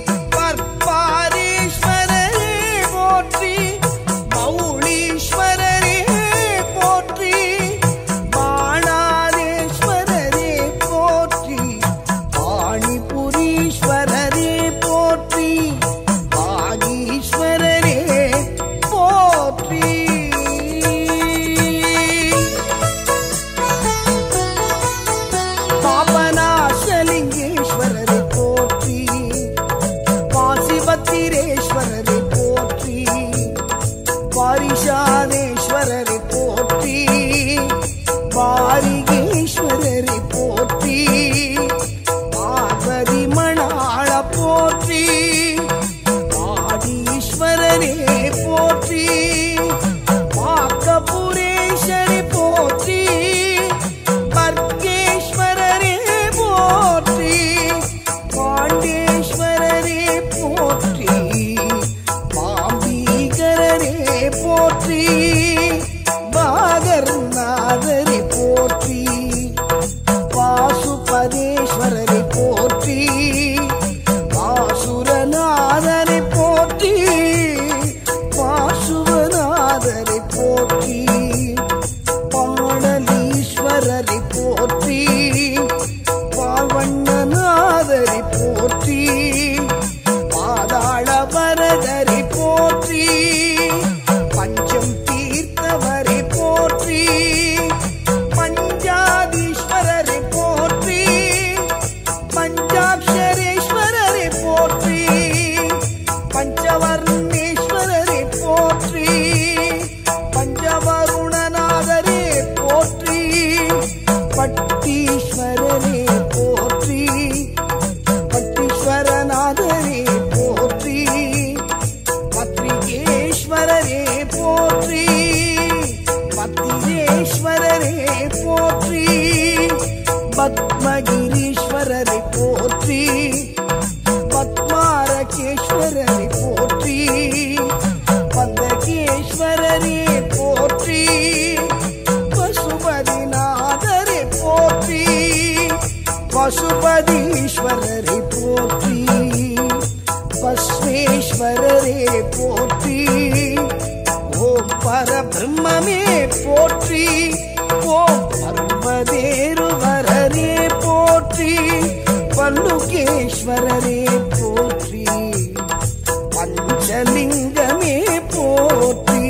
பற்பாரீஸ்வரரே போற்றி பௌளீஸ்வரரே போற்றி பாணாதேஸ்வரரே போற்றி பாணிபுரீஸ்வரரே போற்றி ஆகீஸ்வரரே போற்றி பாபநாசலிங்கேஸ்வரரை போற்றி பாசிபத்திரேஸ்வரரை போற்றி பாரிஷாதேஸ்வரரை போற்றி பாரிகேஸ்வரரை போற்றி பார்வதி மணாள போற்றி ஆடீஸ்வரரே போற்றி பாக்கபுரேஸ்வரி போற்றி பர்கேஸ்வரரே போற்றி பாண்டேஸ்வரரே போற்றி பாம்பீகரரே போற்றி பாகர்நாதரே போற்றி வாசுபதேஸ்வரரை போற்றி வாசுரநாதரை போற்றி வாசுவநாதரை போற்றி பாடலீஸ்வரரை போற்றி பாவண்ணநாதரை போற்றி பாதாள வரதரை போற்றி பஞ்சம் தீர்த்தவரை போற்றி பஞ்சாதீஸ்வரரை போற்றி பஞ்சாட்சரேஸ்வரரை போற்றி பஞ்சவர்ணேஸ்வரரை போற்றி பஞ்சவருணநாதரே போற்றி பட்டீஸ்வரரே போற்றி பட்டீஸ்வரநாதரே போற்றி பத்ரிகேஸ்வரரே போற்றி பத்திரேஸ்வரரே போற்றி பத்மகிரீஸ்வரரை போற்றி பத்மாரகேஸ்வரரை போற்றி பந்தகேஸ்வரரே போற்றி பசுபதிநாதரை போற்றி பசுபதீஸ்வரரை போற்றி பஸ்வேஸ்வரரே போற்றி ஓம் பரபிரம்மே போற்றி ஓம் பர்வதேருவரரே போற்றி பல்லுகேஸ்வரரே போற்றி பஞ்சலிங்கமே போற்றி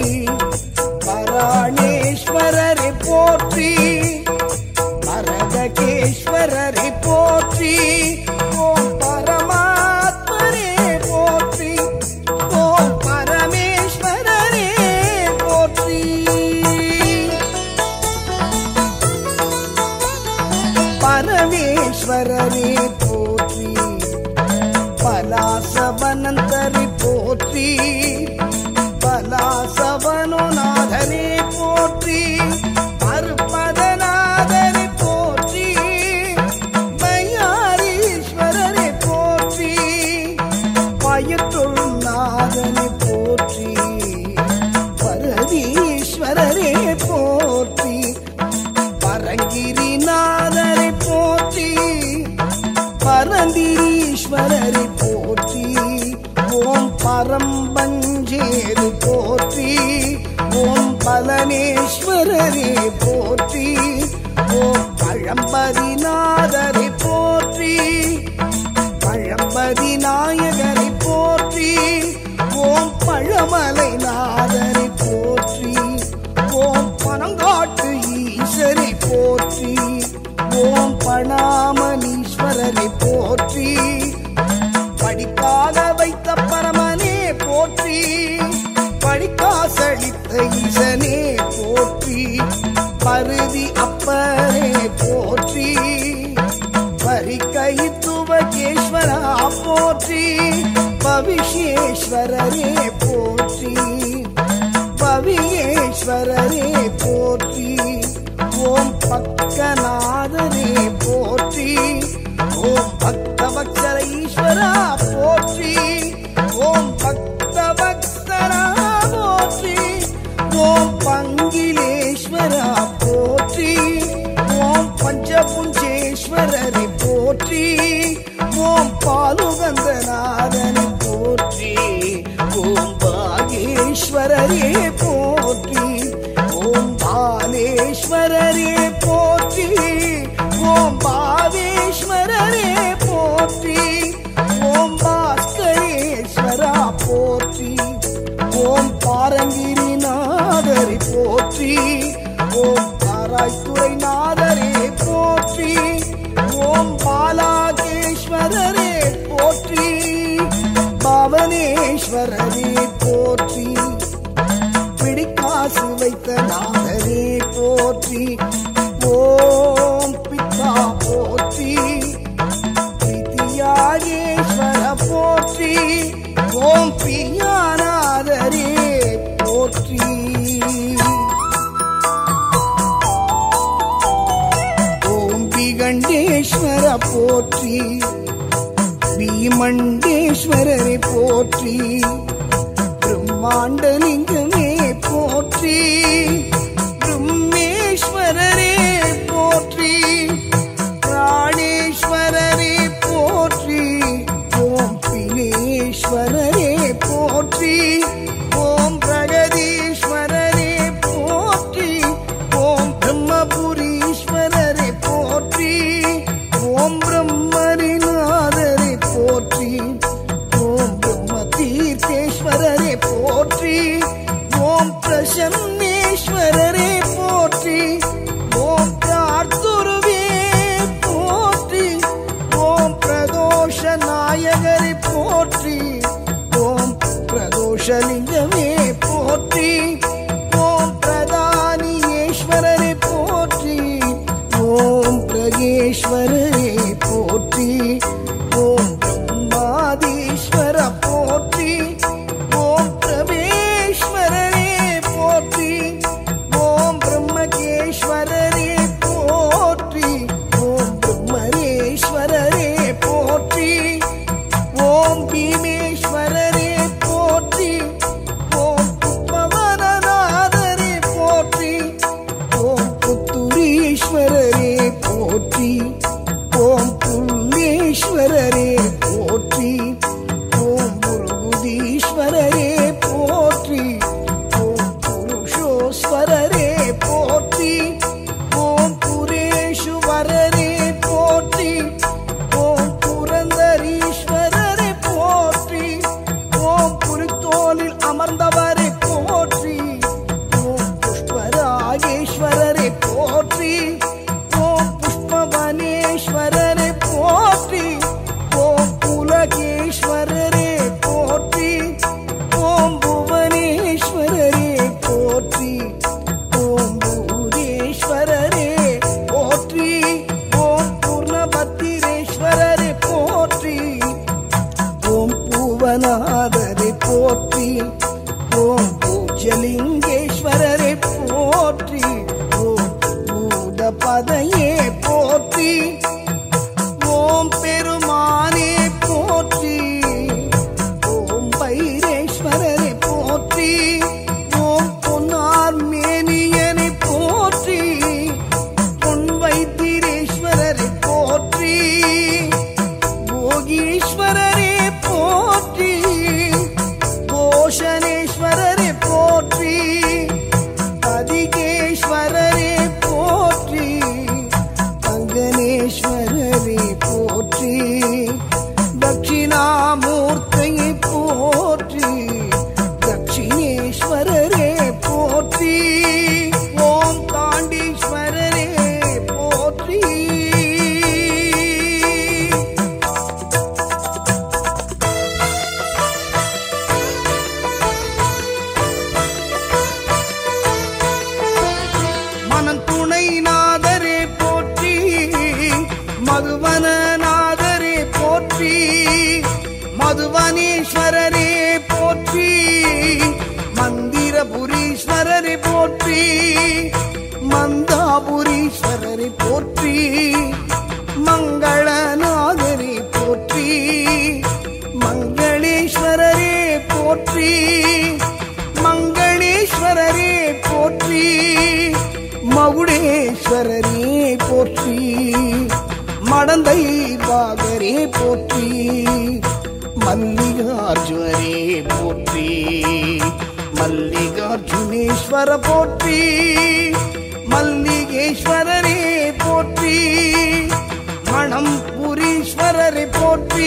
பராணேஸ்வரரை போற்றி பரதகேஸ்வரரை போற்றி ஓம் பரமாத்மரே போற்றி ஓம் பரமேஸ்வரரே போற்றி பரமேஸ்வரரே போற்றி பலாசவனந்தரி போற்றி பலாசவனுநாதரே போற்றி அருப்பதநாதரை போற்றி பையாரீஸ்வரரை போற்றி பயத்துள் நாதனை போற்றி பரதீஸ்வரரே போற்றி பரங்கிரிநாதரை போற்றி பரந்திரீஸ்வரரை போற்றி ஓம் பரம்பஞ்சே பலனேஸ்வரரே போற்றி ஓம் பழம்பதிநாதரை போற்றி பழம்பதி நாயகரை போற்றி ஓம் பழமலை நாதரை போற்றி ஓம் பனங்காட்டு ஈஸ்வரை போற்றி ஓம் பணாமணீஸ்வரரை போற்றி படிக்காத வைத்த பரமனே போற்றி படிக்காசளித்த ஈசனே போற்றி பருதி அப்பரே போற்றி பரிக்கைத்துவகேஸ்வரா போற்றி பவிஷேஸ்வரரே போற்றி பவியேஸ்வரரே போற்றி ஓம் பக்கநாதரே போற்றி ஓம் பக்தவக்சர ஈஸ்வரா போற்றி ஓம் பக்தவக்சரா போற்றி ஓம் பங்கிலேஸ்வரா போற்றி ஓம் பஞ்சபுஞ்சேஸ்வரரை போற்றி ஓம் பாலுகந்தநாதனை போற்றி ஓம் பாகேஸ்வரரே போற்றி ஓம் பாலேஸ்வரரே போற்றி ஓம் பாவேஸ்வரரே போற்றி ஓம் பாஸ்கரேஸ்வரா போற்றி ஓம் பாரங்கிரிநாதரை போற்றி ஓம் தாராய்த்துறை நாதரே போற்றி ஓம் பாலாகேஸ்வரரே போற்றி பாவனேஸ்வரரே போற்றி பிடிக்காசு வைத்த நாதரே போற்றி ஓம் பித்தா போற்றி பிரித்தியாகேஸ்வர போற்றி ஓம் பிரியாநாதரே போற்றி ஓம் விகண்டேஸ்வர போற்றி பீமண்டேஸ்வரரை போற்றி பிரம்மாண்டலிங்கமே போற்றி பிரம்மேஸ்வரரே போற்றி பிராணேஸ்வரரே போற்றி ஓம் பினேஸ்வரரே போற்றி ஓம் பிரகதீஸ்வரரே போற்றி ஓம் பிரம்மபுரீஸ்வரரை போற்றி ஓம் பிரம்மரிநாதரை போற்றி ஓம் பிரம்ம தீர்த்தேஸ்வரரை போற்றி ஓம் பிரசன்னேஸ்வரரே போற்றி ஓம் பிரார்த்துருவே போற்றி ஓம் பிரதோஷ நாயகரை போற்றி ஓம் பிரதோஷலிங்கமே போற்றி ஓம் பிரதானியேஸ்வரரை போற்றி ஓம் பிரகேஸ்வரரே போற்றி ஓம் பிரம்மாதீஸ்வர போற்றி ஓம் பிரவேஸ்வரரே போற்றி ஓம் பிரம்மகேஸ்வரரே போற்றி ஓம் பிரம்மரேஸ்வரரே போற்றி ஓம் பீமேஸ்வரரே போற்றி ஓம் புஷ்பவனநாதரே போற்றி ஓம் புத்துரீஸ்வரரே போற்றி ஓம் புல்லேஸ்வரரே போற்றி ஓம் முருகுதீஸ்வரரே போற்றி ஓம் புருஷோஸ்வரரே போற்றி ஓம் புரேஷுவரரே போற்றி ஓம் புரந்தரீஸ்வரரே போற்றி ஓம் புலித்தோலில் அமர்ந்தவரை போற்றி ஓம் புஷ்பராகேஸ்வரரை போற்றி ஓம் புஷ்பவனேஸ்வரரை போற்றி ஓம் புலகேஸ்வரரே போற்றி ஓம் புவனேஸ்வரரே போற்றி ஓம் பூதேஸ்வரரே போற்றி ஓம் பூர்ணபத்திரேஸ்வரரே போற்றி ஓம் பூவநாதரை போற்றி ஓம் பூஜலிங்கேஸ்வரரை போற்றி ஓம் பூதபதையே போற்றி ஓம் பெருமானே போற்றி ஓம் பைரேஸ்வரரை போற்றி ஓம் பொன்னார் மேனியனை போற்றி பொன் வைத்திரேஸ்வரரை போற்றி போகீஸ்வரரே போற்றி கோஷனேஸ்வரரை போற்றி மந்தாபுரீஸ்வரரை போற்றி மங்களநாதரை போற்றி மங்களேஸ்வரரே போற்றி மங்களேஸ்வரரே போற்றி மகுடேஸ்வரரே போற்றி மடந்தை பாகரே போற்றி மல்லிகார்ஜுனரே போற்றி மல்லிகார்ஜுனேஸ்வர போற்றி மல்லிகேஸ்வரரே போற்றி மணம் புரீஸ்வரரை போற்றி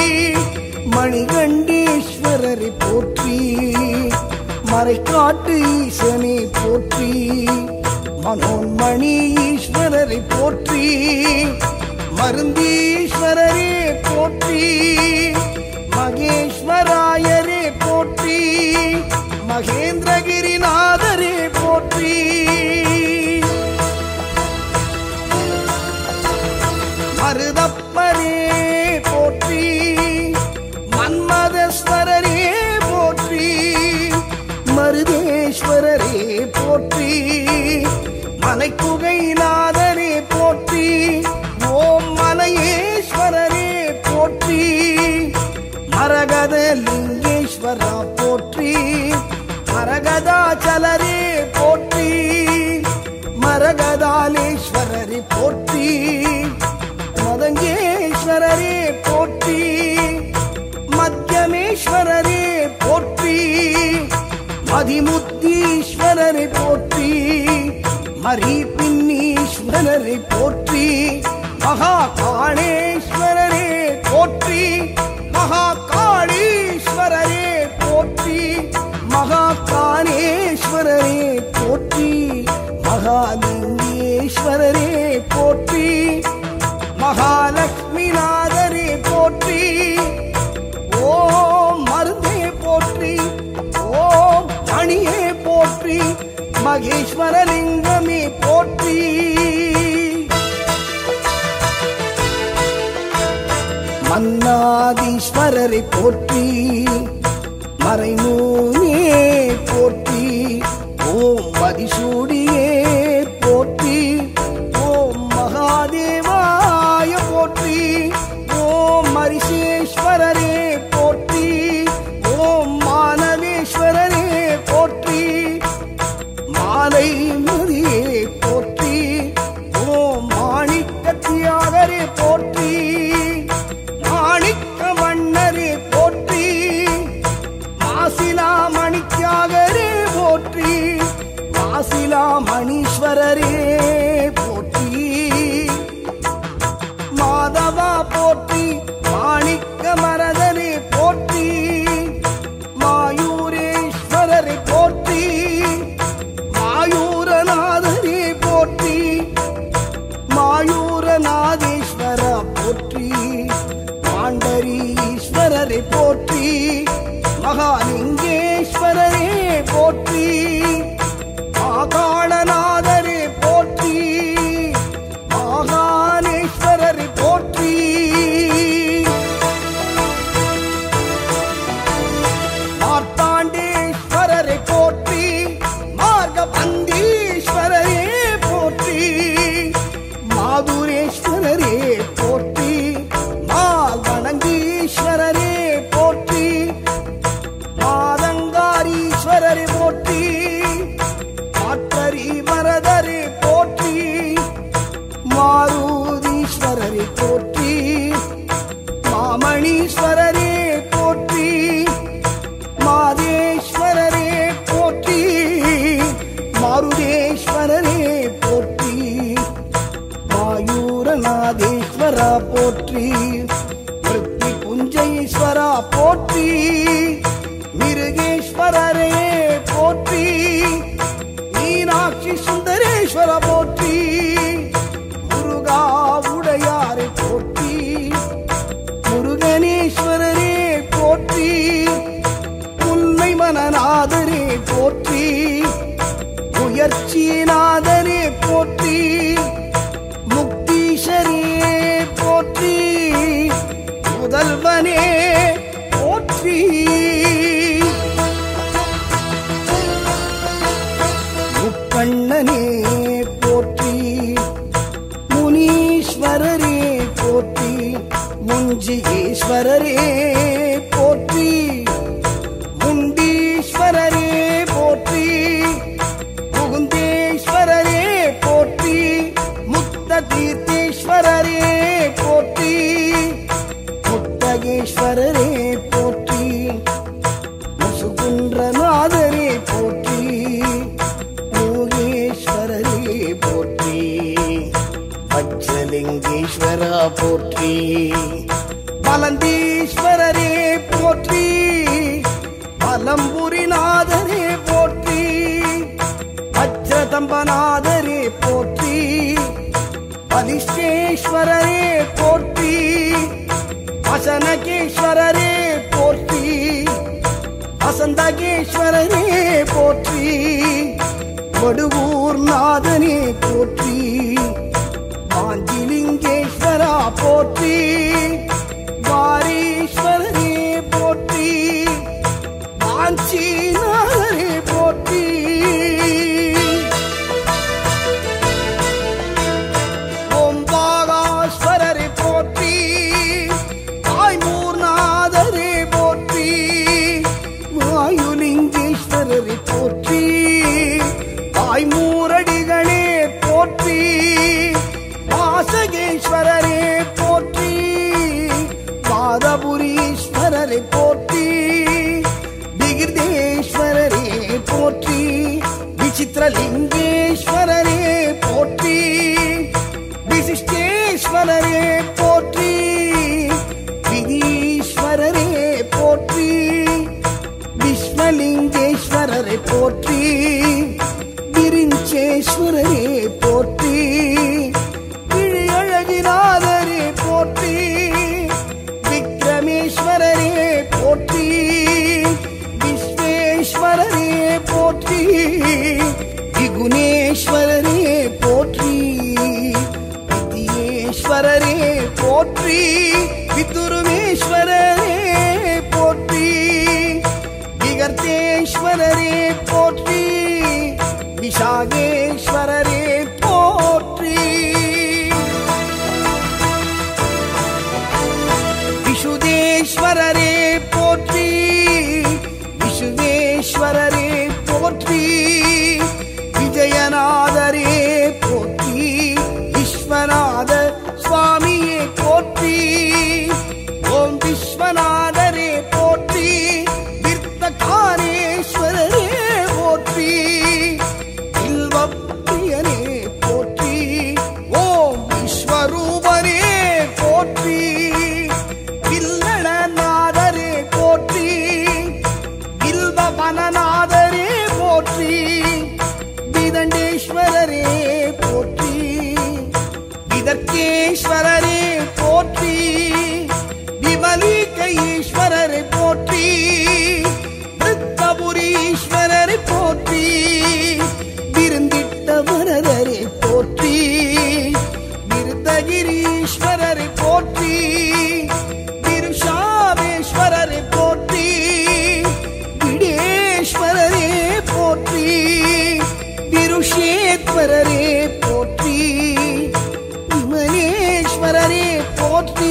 மணிகண்டேஸ்வரரை போற்றி மறைக்காட்டு ஈசனை போற்றி மனோன்மணி ஈஸ்வரரை போற்றி மருந்தீஸ்வரரே போற்றி மகேஸ்வராயரே போற்றி மகேந்திரகிரிநாதரே போற்றி மருதப்பரே போற்றி மன்மதஸ்வரரே போற்றி மருதேஸ்வரரே போற்றி மலைக்குகைநாதரே போற்றி ஓம் மலையேஸ்வரரே போற்றி மரகத லிங்கேஸ்வரா போற்றி மரகதாச்சலரே போற்றி மரகதாலேஸ்வரரை போற்றி மதங்கேஸ்வரரே போற்றி மத்தியமேஸ்வரரே போற்றி மதிமுத்தீஸ்வரரை போற்றி மரி பின்னீஸ்வரரை போற்றி மகா காளேஸ்வரரே போற்றி மகா காளீஸ்வரரே போற்றி மகா காளேஸ்வரரே போற்றி மகாலிங்கேஸ்வரரே போற்றி மகாலட்சுமிநாதரே போற்றி ஓம் மருந்தே போற்றி ஓம் மணியே போற்றி மகேஸ்வரலிங்கமே போற்றி மன்னாதீஸ்வரரை போற்றி மறைநூனே போற்றி ஓம் மதிசூடியே போற்றி ஓம் மகாதேவாய போற்றி ஓம் மரிசேஸ்வரரே போற்றி ஓம் மானவேஸ்வரரே போற்றி மாலை மதியே போற்றி ஓம் மாணிக்கத்தியாகரே போற்றி மாணிக்க வண்ணரே போற்றி மாசிலா மணிக்காகரே போற்றி மாசிலா மணீஸ்வரரே போற்றி மாதவா போற்றி மாணிக்க மரதரே போற்றி மாயூரேஸ்வரரை போற்றி மாயூரநாதரே போற்றி மாயூரநாதேஸ்வர போற்றி பாண்டரீஸ்வரரை போற்றி மகாலிங்கேஸ்வரரே போற்றி மாகாளநாதரே போற்றி மாகாளேஸ்வரரை போற்றி மார்த்தாண்டேஸ்வரரை போற்றி மார்கபந்தீஸ்வரரே போற்றி மாதுரேஸ்வரரே போற்றி மாகணங்கீஸ்வரரே போற்றி மாதங்காரீஸ்வரரை போற்றி மாற்றரி வரதரே போற்றி மாருதீஸ்வரரை போற்றி மாமணீஸ்வரரே போற்றி மாதேஸ்வரரே போற்றி மாருதேஸ்வரரே போற்றி மாயூரநாதேஸ்வரா போற்றி விருத்தி புஞ்சைஸ்வரா போற்றி மிருகேஸ்வரரே போற்றி மீனாட்சி சுந்தரேஸ்வர போற்றி முருகா உடையாரை போற்றி முருகனேஸ்வரரே போற்றி உண்மை மனநாதரே போற்றி முயற்சிநாதரே போற்றி முக்தீஷரே போற்றி முதல்வனே போற்றி முனீஸ்வரரே போற்றி முஞ்சிகேஸ்வரரே போற்றி முண்டீஸ்வரரே போற்றி முகுந்தேஸ்வரரே போற்றி முத்த தீர்த்தேஸ்வரரே போற்றி முத்தகேஸ்வரரே போற்றி முசுகுன்றநாதரே போற்றி யோகேஸ்வரரே போற்றி பச்சலிங்கேஸ்வரா போற்றி பலந்தீஸ்வரரே போற்றி பலம்புரிநாதரே போற்றி வஜ்ரதம்பநாதரே போற்றி பலிஷ்டேஸ்வரரே போற்றி வசனகேஸ்வரரே போற்றி வசந்தகேஸ்வரரே போற்றி வடுவூர் நாதனே போற்றி வாஞ்சிலிங்கேஸ்வரா போற்றி வாரீஸ்வரரே போற்றி வாஞ்சிநாதரே போற்றி ஓம்பாகாஸ்வரரை போற்றி தாய்மூர்நாதரே போற்றி வாயுலிங்கேஸ்வரரை போற்றி தாய்மூரடிகளே போற்றி வாசகேஸ்வரரே போற்றி பாதபுரீஸ்வரரை போற்றி விகிருதேஸ்வரரே போற்றி விசித்திரலிங்கேஸ்வரரே போற்றி விசிஷ்டேஸ்வரரே போற்றி விதீஸ்வரரே போற்றி விஸ்வலிங்கேஸ்வரரை போற்றி விரிஞ்சேஸ்வரரே போற்றி விழியழகிநாதரே போற்றி விக்ரமேஸ்வரரே போற்றி விஸ்வேஸ்வரரே போற்றி விகுணேஸ்வரரே போற்றி வித்யேஸ்வரரே போற்றி விதுருமேஸ்வரரே போற்றி விகர்த்தேஸ்வரரே போற்றி விஷாகேஸ்வரரே போற்றி விஷுதேஸ்வரரே போற்றி விசுவேஸ்வரரே போற்றி விஜயநாதரே போற்றி விஸ்வநாத சுவாமியே போற்றி ஓம் விஸ்வநாதரே போற்றி விர்த்தகாரேஸ்வரரே போற்றி இல்வப்பிரியனே போற்றி ஓம் விஸ்வரூபரே போற்றி வில்லடநாதரே போற்றி வில்வவனநாதரே போற்றி விதண்டேஸ்வரரே போற்றி விதர்க்கேஸ்வரரே போற்றி விமலிகையேஸ்வரரை போற்றி விருத்தபுரீஸ்வரரை போற்றி விருந்திட்ட வரதரை போற்றி விருத்தகிரீஸ்வரரை போற்றி விருஷாவேஸ்வரரை போற்றி விடேஸ்வரரே போற்றி விருஷேஸ்வரரே போற்றி விமலேஸ்வரரே போற்றி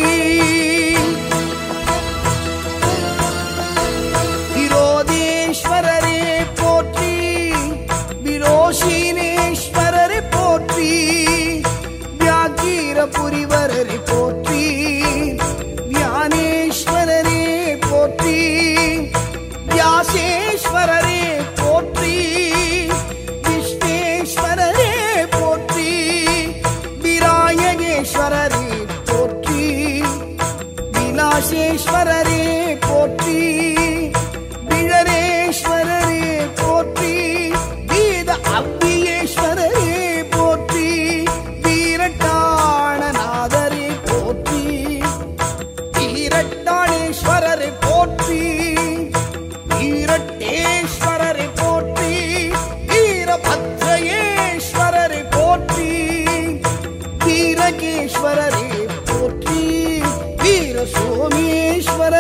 விரோதேஸ்வரரே போற்றி விரோஷினேஸ்வரரை போற்றி வியாகீரபுரிவரரை போற்றி வியானேஸ்வரரே போற்றி வியாசேஸ்வரரே போற்றி விஸ்வேஸ்வரரே போற்றி விராயகேஸ்வரரே போற்றி விலாசேஸ்வரரே போற்றி விழரேஸ்வரரே போற்றி வீத அவ்வியேஸ்வரரே போற்றி வீரட்டாணநாதரே போற்றி வீரட்டாணேஸ்வரரை போற்றி வீரட்டேஸ்வரரை போற்றி வீரபத்ரயேஸ்வரரை போற்றி வீரகேஸ்வரரே போற்றி வீர சோமேஸ்வர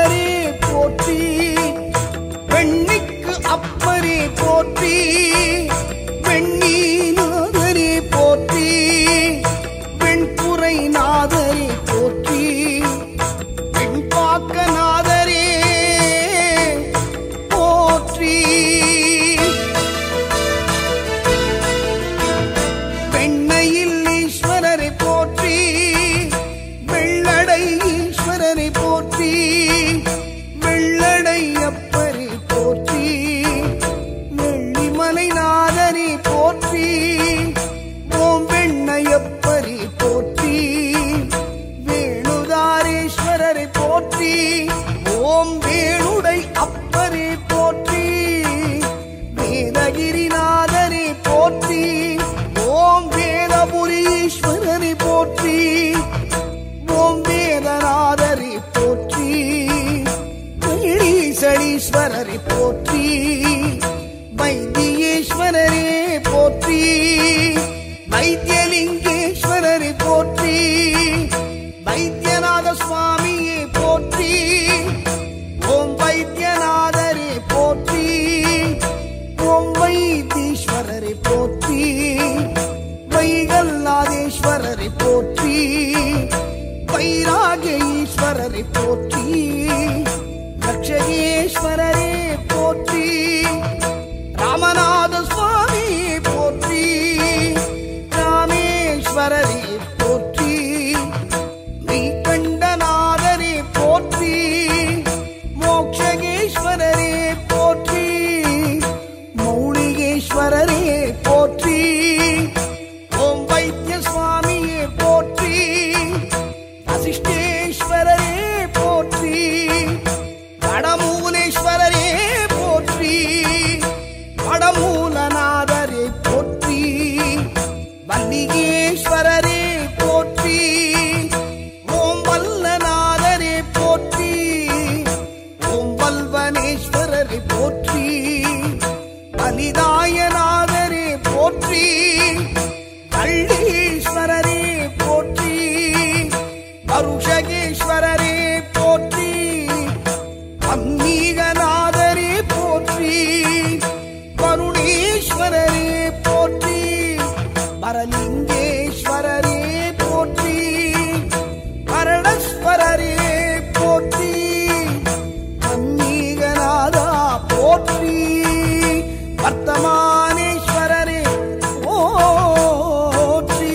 வைத்தியேஸ்வரரே போற்றி வைத்தியலிங்கேஸ்வரரை போற்றி வைத்தியநாத சுவாமியே போற்றி ஓம் வைத்தியநாதரே போற்றி ஓம் வைத்தீஸ்வரரை போற்றி வைகல்லாதேஸ்வரரை போற்றி வைராகிய ஈஸ்வரரை போற்றி ரட்சகேஸ்வரரே போற்றி ராமநாத சுவாமி போற்றி ராமேஸ்வரரே போற்றி மெய்கண்டநாதரே போற்றி மோக்ஷகேஸ்வரரே போற்றி மௌலிகேஸ்வரரே போற்றி ஓம் வைத்திய சுவாமியே போற்றி வசிஷ்டேஸ்வரரே போற்றி வடமூலேஸ்வரரே போற்றி வடமூலநாதரே போற்றி வல்லிகேஸ்வரரே போற்றி ஓம் வல்லநாதரே போற்றி ஓம் வல்வனேஸ்வரரை போற்றி பலிதாயநாதரே போற்றி கள்ளீஸ்வரரே போற்றி அருஷகேஸ்வரரே போற்றி அம்மீகநாதரே போற்றி கருணேஸ்வரரே போற்றி பரலிங்கேஸ்வரரே போற்றி பரணஸ்வரரே போற்றி அம்மீகநாதா போற்றி வர்த்தமானேஸ்வரரே போற்றி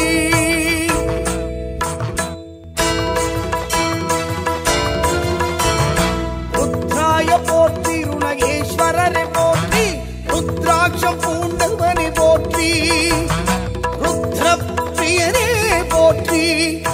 ருத்ராய போற்றி ருணகேஸ்வரரை போற்றி ருத்ராட்சம் பூண்டவனை போற்றி ருத்ர பிரியனே போற்றி